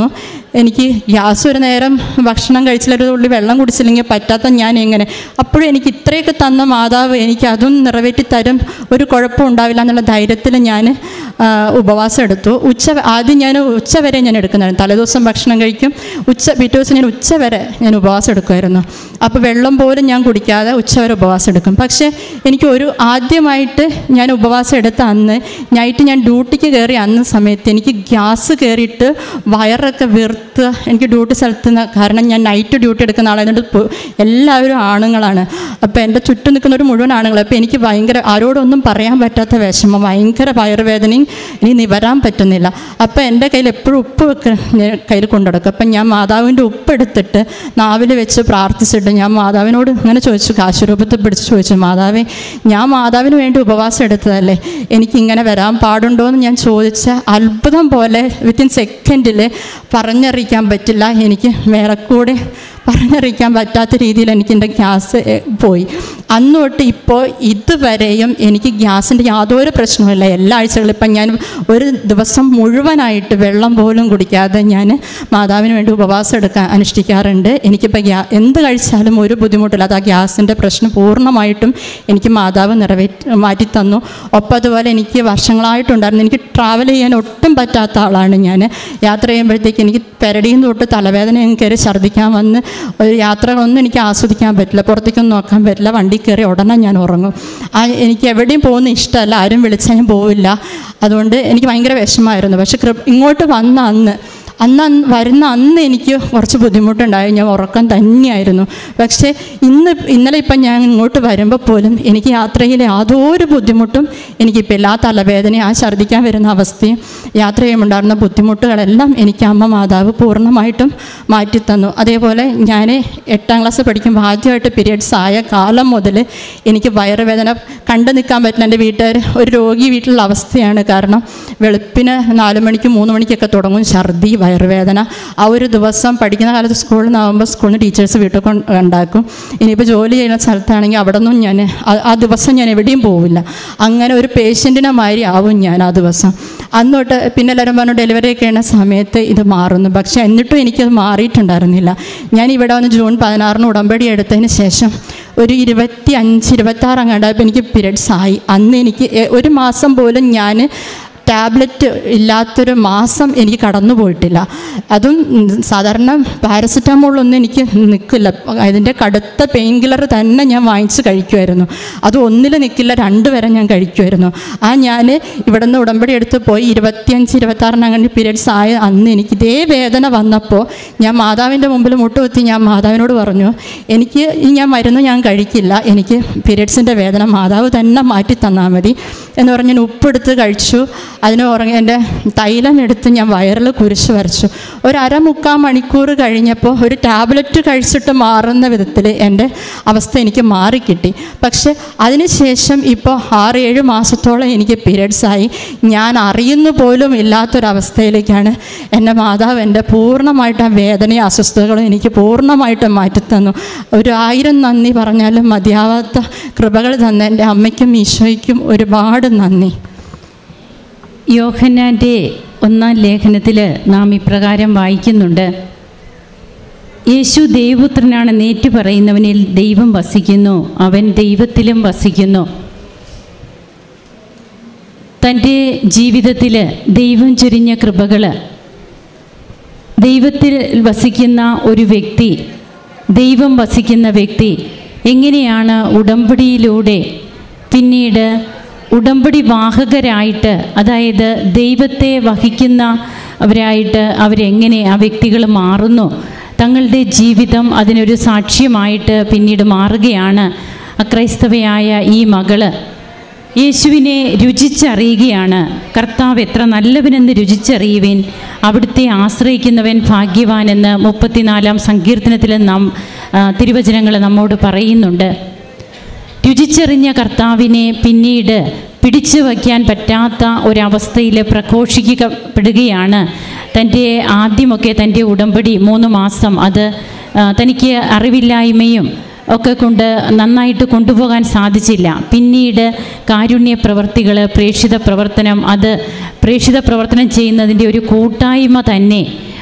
എനിക്ക് ഗ്യാസ് ഒരു നേരം ഭക്ഷണം കഴിച്ചില്ലൊരു തുള്ളി വെള്ളം കുടിച്ചില്ലെങ്കിൽ പറ്റാത്ത ഞാൻ എങ്ങനെ അപ്പോഴും എനിക്ക് ഇത്രയൊക്കെ തന്ന മാതാവ് എനിക്ക് അതും നിറവേറ്റി തരും ഒരു കുഴപ്പം ഉണ്ടാവില്ല എന്നുള്ള ധൈര്യത്തിൽ ഞാൻ ആ, ഉപവാസം എടുത്തു ഉച്ച ആദ്യം ഞാൻ ഉച്ച വരെ ഞാൻ എടുക്കുന്നതായിരുന്നു തലേദിവസം ഭക്ഷണം കഴിക്കും ഉച്ച പിറ്റേ ദിവസം ഞാൻ ഉച്ച വരെ ഞാൻ ഉപവാസം എടുക്കുമായിരുന്നു അപ്പോൾ വെള്ളം പോലും ഞാൻ കുടിക്കാതെ ഉച്ച വരെ ഉപവാസം എടുക്കും പക്ഷേ എനിക്ക് ഒരു ആദ്യമായിട്ട് ഞാൻ ഉപവാസം എടുത്ത അന്ന് നൈറ്റ് ഞാൻ ഡ്യൂട്ടിക്ക് കയറി അന്ന് സമയത്ത് എനിക്ക് ഗ്യാസ് കയറിയിട്ട് വയറൊക്കെ വീർത്ത് എനിക്ക് ഡ്യൂട്ടി സ്ഥലത്ത് നിന്ന് കാരണം ഞാൻ നൈറ്റ് ഡ്യൂട്ടി എടുക്കുന്ന ആളായതുകൊണ്ട് പോ- എല്ലാവരും ആണുങ്ങളാണ് അപ്പോൾ എൻ്റെ ചുറ്റും നിൽക്കുന്നവർ മുഴുവൻ ആണുങ്ങൾ അപ്പോൾ എനിക്ക് ഭയങ്കര ആരോടൊന്നും പറയാൻ പറ്റാത്ത വിഷമം ഭയങ്കര വയറുവേദനയും ഇനി നിവരാൻ പറ്റുന്നില്ല അപ്പോൾ എൻ്റെ കയ്യിൽ എപ്പോഴും ഉപ്പ് വെക്ക ഞാൻ കയ്യിൽ കൊണ്ടുനടക്കും അപ്പം ഞാൻ മാതാവിൻ്റെ ഉപ്പ് എടുത്തിട്ട് നാവിൽ വെച്ച് പ്രാർത്ഥിച്ചിട്ട് ഞാൻ മാതാവിനോട് ഇങ്ങനെ ചോദിച്ചു കാശുരൂപത്തെ പിടിച്ച് ചോദിച്ചു മാതാവേ ഞാൻ മാതാവിന് വേണ്ടി ഉപവാസം എടുത്തതല്ലേ എനിക്ക് ഇങ്ങനെ വരാൻ പാടുണ്ടോ എന്ന് ഞാൻ ചോദിച്ച അത്ഭുതം പോലെ വിത്തിൻ സെക്കൻഡിൽ പറഞ്ഞറിയിക്കാൻ പറ്റില്ല എനിക്ക് മേലക്കൂടെ പറഞ്ഞറിയിക്കാൻ പറ്റാത്ത രീതിയിൽ എനിക്ക് എൻ്റെ ഗ്യാസ് എ, പോയി അന്ന് തൊട്ട് ഇപ്പോൾ ഇതുവരെയും എനിക്ക് ഗ്യാസിൻ്റെ യാതൊരു പ്രശ്നവുമില്ല എല്ലാ ആഴ്ചകളും ഇപ്പം ഞാൻ ഒരു ദിവസം മുഴുവനായിട്ട് വെള്ളം പോലും കുടിക്കാതെ ഞാൻ മാതാവിന് വേണ്ടി ഉപവാസം എടുക്കാൻ അനുഷ്ഠിക്കാറുണ്ട് എനിക്കിപ്പോൾ ഗ്യാ എന്ത് കഴിച്ചാലും ഒരു ബുദ്ധിമുട്ടില്ല അത് ആ ഗ്യാസിൻ്റെ പ്രശ്നം പൂർണ്ണമായിട്ടും എനിക്ക് മാതാവ് നിറവേറ്റി മാറ്റി തന്നു ഒപ്പം അതുപോലെ എനിക്ക് വർഷങ്ങളായിട്ടുണ്ടായിരുന്നു എനിക്ക് ട്രാവൽ ചെയ്യാൻ ഒട്ടും പറ്റാത്ത ആളാണ് ഞാൻ യാത്ര ചെയ്യുമ്പോഴത്തേക്ക് എനിക്ക് പെരടിയിൽ നിന്ന് തൊട്ട് തലവേദന കയറി ഛർദ്ദിക്കാൻ വന്ന് ഒരു യാത്രകളൊന്നും എനിക്ക് ആസ്വദിക്കാൻ പറ്റില്ല പുറത്തേക്കൊന്നും നോക്കാൻ പറ്റില്ല വണ്ടി കയറി ഉടനെ ഞാൻ ഉറങ്ങും ആ എനിക്ക് എവിടെയും പോകുന്ന ഇഷ്ടമല്ല ആരും വിളിച്ചാൽ ഞാൻ പോവില്ല അതുകൊണ്ട് എനിക്ക് ഭയങ്കര വിഷമമായിരുന്നു പക്ഷെ കൃപ ഇങ്ങോട്ട് വന്ന അന്ന് അന്ന് അന്ന് വരുന്ന അന്ന് എനിക്ക് കുറച്ച് ബുദ്ധിമുട്ടുണ്ടായി ഞാൻ ഉറക്കം തന്നെയായിരുന്നു പക്ഷേ ഇന്ന് ഇന്നലെ ഇപ്പം ഞാൻ ഇങ്ങോട്ട് വരുമ്പോൾ പോലും എനിക്ക് യാത്രയിൽ യാതൊരു ബുദ്ധിമുട്ടും എനിക്കിപ്പോൾ ഇല്ല ആ തലവേദന ആ ഛർദ്ദിക്കാൻ വരുന്ന അവസ്ഥയും യാത്ര ചെയ്യുമ്പോണ്ടായിരുന്ന ബുദ്ധിമുട്ടുകളെല്ലാം എനിക്ക് അമ്മ മാതാവ് പൂർണ്ണമായിട്ടും മാറ്റിത്തന്നു അതേപോലെ ഞാൻ എട്ടാം ക്ലാസ് പഠിക്കുമ്പോൾ ആദ്യമായിട്ട് പീരിയഡ്സ് ആയ കാലം മുതൽ എനിക്ക് വയറുവേദന കണ്ടു നിൽക്കാൻ പറ്റില്ല എൻ്റെ വീട്ടുകാർ ഒരു രോഗി വീട്ടിലുള്ള അവസ്ഥയാണ് കാരണം വെളുപ്പിന് നാല് മണിക്ക് മൂന്ന് മണിക്കൊക്കെ തുടങ്ങും ഛർദി വയറുവേദന ആ ഒരു ദിവസം പഠിക്കുന്ന കാലത്ത് സ്കൂളിൽ നിന്നാകുമ്പോൾ സ്കൂളിൽ നിന്ന് ടീച്ചേഴ്സ് വീട്ടിൽ കൊണ്ട് ഉണ്ടാക്കും ഇനിയിപ്പോൾ ജോലി ചെയ്യുന്ന സ്ഥലത്താണെങ്കിൽ അവിടെ നിന്നും ഞാൻ ആ- ആ ദിവസം ഞാൻ എവിടെയും പോവില്ല അങ്ങനെ ഒരു പേഷ്യൻറ്റിനെ മാതിരി ആവും ഞാൻ ആ ദിവസം അന്ന് തൊട്ട് പിന്നെ എല്ലാവരും പറഞ്ഞു ഡെലിവറി ഒക്കെ ചെയ്യുന്ന സമയത്ത് ഇത് മാറുന്നു പക്ഷേ എന്നിട്ടും എനിക്കത് മാറിയിട്ടുണ്ടായിരുന്നില്ല ഞാൻ ഇവിടെ വന്ന് ജൂൺ പതിനാറിന് ഉടമ്പടി എടുത്തതിന് ശേഷം ഒരു ഇരുപത്തി അഞ്ച് ഇരുപത്തി ആറ് അങ്ങാണ്ടായപ്പോൾ എനിക്ക് പീരിയഡ്സ് ആയി അന്ന് എനിക്ക് എ- ഒരു മാസം പോലും ഞാൻ ടാബ്ലറ്റ് ഇല്ലാത്തൊരു മാസം എനിക്ക് കടന്നു പോയിട്ടില്ല അതും ഉം, സാധാരണ പാരസെറ്റാമോളൊന്നും എനിക്ക് നിൽക്കില്ല അതിൻ്റെ കടുത്ത പെയിൻ കില്ലർ തന്നെ ഞാൻ വാങ്ങിച്ച് കഴിക്കുമായിരുന്നു അത് ഒന്നിൽ നിൽക്കില്ല രണ്ട് വരെ ഞാൻ കഴിക്കുമായിരുന്നു ആ ഞാൻ ഇവിടെ നിന്ന് ഉടമ്പടി എടുത്ത് പോയി ഇരുപത്തിയഞ്ച് ഇരുപത്താറിന് അങ്ങനെ പീരിയഡ്സ് ആയ അന്ന് എനിക്ക് ഇതേ വേദന വന്നപ്പോൾ ഞാൻ മാതാവിൻ്റെ മുമ്പിൽ മുട്ടുകുത്തി ഞാൻ മാതാവിനോട് പറഞ്ഞു എനിക്ക് ഈ ഞാൻ മരുന്ന് ഞാൻ കഴിക്കില്ല എനിക്ക് പീരിയഡ്സിൻ്റെ വേദന മാതാവ് തന്നെ മാറ്റി തന്നാൽ മതി എന്ന് പറഞ്ഞ് ഞാൻ ഉപ്പെടുത്ത് കഴിച്ചു അതിന് ഉറങ്ങി എൻ്റെ തൈലം എടുത്ത് ഞാൻ വയറിൽ കുരിശ് വരച്ചു ഒരു അരമുക്കാൽ മണിക്കൂർ കഴിഞ്ഞപ്പോൾ ഒരു ടാബ്ലറ്റ് കഴിച്ചിട്ട് മാറുന്ന വിധത്തിൽ എൻ്റെ അവസ്ഥ എനിക്ക് മാറിക്കിട്ടി പക്ഷെ അതിനുശേഷം ഇപ്പോൾ ആറ് ഏഴ് മാസത്തോളം എനിക്ക് പീരിയഡ്സ് ആയി ഞാൻ അറിയുന്നു പോലും ഇല്ലാത്തൊരവസ്ഥയിലേക്കാണ് എൻ്റെ മാതാവ് എൻ്റെ പൂർണ്ണമായിട്ട് ആ വേദനയും അസ്വസ്ഥതകളും എനിക്ക് പൂർണ്ണമായിട്ട് മാറ്റിത്തന്നു ഒരു ആയിരം നന്ദി പറഞ്ഞാലും മതിയാവാത്ത കൃപകൾ തന്ന എൻ്റെ അമ്മയ്ക്കും ഈശോയ്ക്കും ഒരുപാട് നന്ദി യോഹന്നാൻ്റെ ഒന്നാം ലേഖനത്തിൽ നാം ഇപ്രകാരം വായിക്കുന്നുണ്ട് യേശു ദൈവപുത്രനാണ് നേറ്റു പറയുന്നവനിൽ ദൈവം വസിക്കുന്നു അവൻ ദൈവത്തിലും വസിക്കുന്നു തൻ്റെ ജീവിതത്തിൽ ദൈവം ചൊരിഞ്ഞ കൃപകൾ ദൈവത്തിൽ വസിക്കുന്ന ഒരു വ്യക്തി ദൈവം വസിക്കുന്ന വ്യക്തി എങ്ങനെയാണ് ഉടമ്പടിയിലൂടെ പിന്നീട് ഉടമ്പടി വാഹകരായിട്ട് അതായത് ദൈവത്തെ വഹിക്കുന്ന അവരായിട്ട് അവരെങ്ങനെ ആ വ്യക്തികൾ മാറുന്നു തങ്ങളുടെ ജീവിതം അതിനൊരു സാക്ഷ്യമായിട്ട് പിന്നീട് മാറുകയാണ് അക്രൈസ്തവയായ ഈ മകള് യേശുവിനെ രുചിച്ചറിയുകയാണ് കർത്താവ് എത്ര നല്ലവനെന്ന് രുചിച്ചറിയുവിൻ അവിടുത്തെ ആശ്രയിക്കുന്നവൻ ഭാഗ്യവാനെന്ന് മുപ്പത്തിനാലാം സങ്കീർത്തനത്തിൽ നാം തിരുവചനങ്ങൾ നമ്മോട് പറയുന്നുണ്ട് രുചിച്ചറിഞ്ഞ കർത്താവിനെ പിന്നീട് പിടിച്ചു വയ്ക്കാൻ പറ്റാത്ത ഒരവസ്ഥയിൽ പ്രഘോഷിക്കപ്പെടുകയാണ് തൻ്റെ ആദ്യമൊക്കെ തൻ്റെ ഉടമ്പടി മൂന്ന് മാസം അത് ആ, തനിക്ക് അറിവില്ലായ്മയും ഒക്കെ കൊണ്ട് നന്നായിട്ട് കൊണ്ടുപോകാൻ സാധിച്ചില്ല പിന്നീട് കാരുണ്യ പ്രവർത്തികൾ പ്രേക്ഷിത പ്രവർത്തനം അത് പ്രേക്ഷിത പ്രവർത്തനം ചെയ്യുന്നതിൻ്റെ ഒരു കൂട്ടായ്മ തന്നെ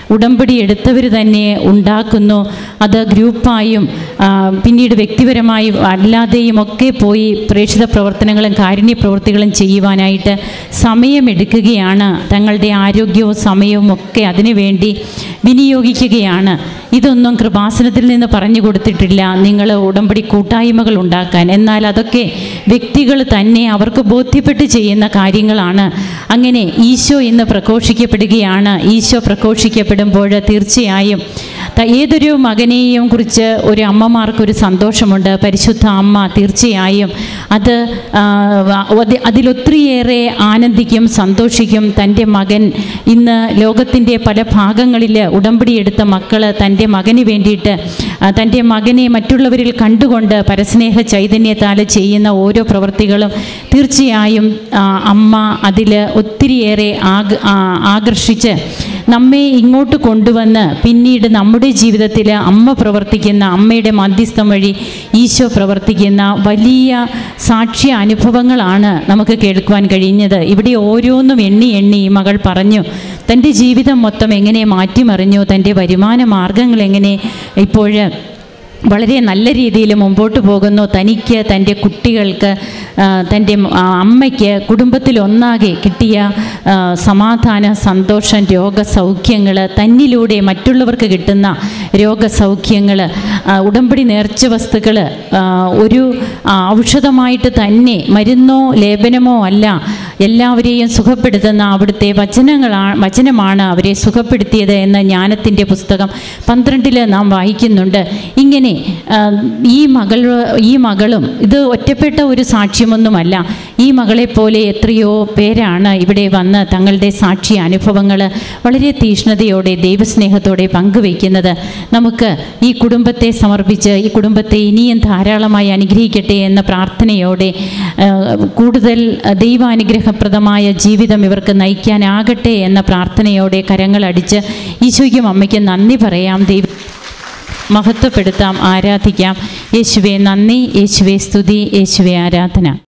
ഉടമ്പടി എടുത്തവർ തന്നെ ഉണ്ടാക്കുന്നു അത് ഗ്രൂപ്പായും ആ, പിന്നീട് വ്യക്തിപരമായും അല്ലാതെയും ഒക്കെ പോയി പ്രേക്ഷിത പ്രവർത്തനങ്ങളും കാരുണ്യ പ്രവൃത്തികളും ചെയ്യുവാനായിട്ട് സമയമെടുക്കുകയാണ് തങ്ങളുടെ ആരോഗ്യവും സമയവും ഒക്കെ അതിനുവേണ്ടി വിനിയോഗിക്കുകയാണ് ഇതൊന്നും കൃപാസനത്തിൽ നിന്ന് പറഞ്ഞു കൊടുത്തിട്ടില്ല നിങ്ങൾ ഉടമ്പടി കൂട്ടായ്മകൾ ഉണ്ടാക്കാൻ എന്നാൽ അതൊക്കെ വ്യക്തികൾ തന്നെ അവർക്ക് ബോധ്യപ്പെട്ട് ചെയ്യുന്ന കാര്യങ്ങളാണ് അങ്ങനെ ഈശോ ഇന്ന് പ്രഘോഷിക്കപ്പെടുകയാണ് ഈശോ പ്രഘോഷിക്കപ്പെടുമ്പോൾ തീർച്ചയായും ത- ഏതൊരു മകനെയും കുറിച്ച് ഒരു അമ്മമാർക്കൊരു സന്തോഷമുണ്ട് പരിശുദ്ധ അമ്മ തീർച്ചയായും അത് ആ, അത് അതിലൊത്തിരിയേറെ ആനന്ദിക്കും സന്തോഷിക്കും തൻ്റെ മകൻ ഇന്ന് ലോകത്തിൻ്റെ പല ഭാഗങ്ങളിൽ ഉടമ്പടി എടുത്ത മക്കൾ തൻ്റെ മകന് വേണ്ടിയിട്ട് ആ, തൻ്റെ മകനെ മറ്റുള്ളവരിൽ കണ്ടുകൊണ്ട് പരസ്നേഹ ചൈതന്യത്താൽ ചെയ്യുന്ന ഓരോ പ്രവൃത്തികളും തീർച്ചയായും ആ, അമ്മ അതിൽ ഒത്തിരിയേറെ ആഗ് ആ, ആകർഷിച്ച് നമ്മെ ഇങ്ങോട്ട് കൊണ്ടുവന്ന് പിന്നീട് നമ്മുടെ ജീവിതത്തിൽ അമ്മ പ്രവർത്തിക്കുന്ന അമ്മയുടെ മധ്യസ്ഥം വഴി ഈശോ പ്രവർത്തിക്കുന്ന വലിയ സാക്ഷ്യ അനുഭവങ്ങളാണ് നമുക്ക് കേൾക്കുവാൻ കഴിഞ്ഞത് ഇവിടെ ഓരോന്നും എണ്ണി എണ്ണി ഈ മകൾ പറഞ്ഞു തൻ്റെ ജീവിതം മൊത്തം എങ്ങനെ മാറ്റിമറിഞ്ഞു തൻ്റെ വരുമാന മാർഗങ്ങൾ എങ്ങനെ ഇപ്പോൾ വളരെ നല്ല രീതിയിൽ മുമ്പോട്ട് പോകുന്നു തനിക്ക് തൻ്റെ കുട്ടികൾക്ക് ആ, തൻ്റെ ആ, അമ്മയ്ക്ക് കുടുംബത്തിൽ ഒന്നാകെ കിട്ടിയ ആ, സമാധാന സന്തോഷം രോഗസൗഖ്യങ്ങൾ തന്നിലൂടെ മറ്റുള്ളവർക്ക് കിട്ടുന്ന രോഗസൗഖ്യങ്ങൾ ആ, ഉടമ്പടി നേർച്ച വസ്തുക്കൾ ഒരു ആ, ഔഷധമായിട്ട് തന്നെ മരുന്നോ ലേപനമോ അല്ല എല്ലാവരെയും സുഖപ്പെടുത്തുന്ന അവിടുത്തെ വചനങ്ങളാണ് വചനമാണ് അവരെ സുഖപ്പെടുത്തിയത് എന്ന ജ്ഞാനത്തിൻ്റെ പുസ്തകം പന്ത്രണ്ടിൽ നാം വായിക്കുന്നുണ്ട് ഇങ്ങനെ ആ, ഈ മകൾ ഈ മകളും ഇത് ഒറ്റപ്പെട്ട ഒരു സാക്ഷ്യമൊന്നുമല്ല ഈ മകളെപ്പോലെ എത്രയോ പേരാണ് ഇവിടെ വന്ന് തങ്ങളുടെ സാക്ഷി അനുഭവങ്ങൾ വളരെ തീഷ്ണതയോടെ ദൈവസ്നേഹത്തോടെ പങ്കുവയ്ക്കുന്നത് നമുക്ക് ഈ കുടുംബത്തെ സമർപ്പിച്ച് ഈ കുടുംബത്തെ ഇനിയും ധാരാളമായി അനുഗ്രഹിക്കട്ടെ എന്ന പ്രാർത്ഥനയോടെ ആ, കൂടുതൽ ദൈവാനുഗ്രഹപ്രദമായ ജീവിതം ഇവർക്ക് നയിക്കാനാകട്ടെ എന്ന പ്രാർത്ഥനയോടെ കരങ്ങളടിച്ച് ഈശോയ്ക്കും അമ്മയ്ക്കും നന്ദി പറയാം ദൈവ മഹത്വപ്പെടുത്താം ആരാധിക്കാം യേശുവെ നന്ദി യേശുവെ സ്തുതി യേശുവെ ആരാധന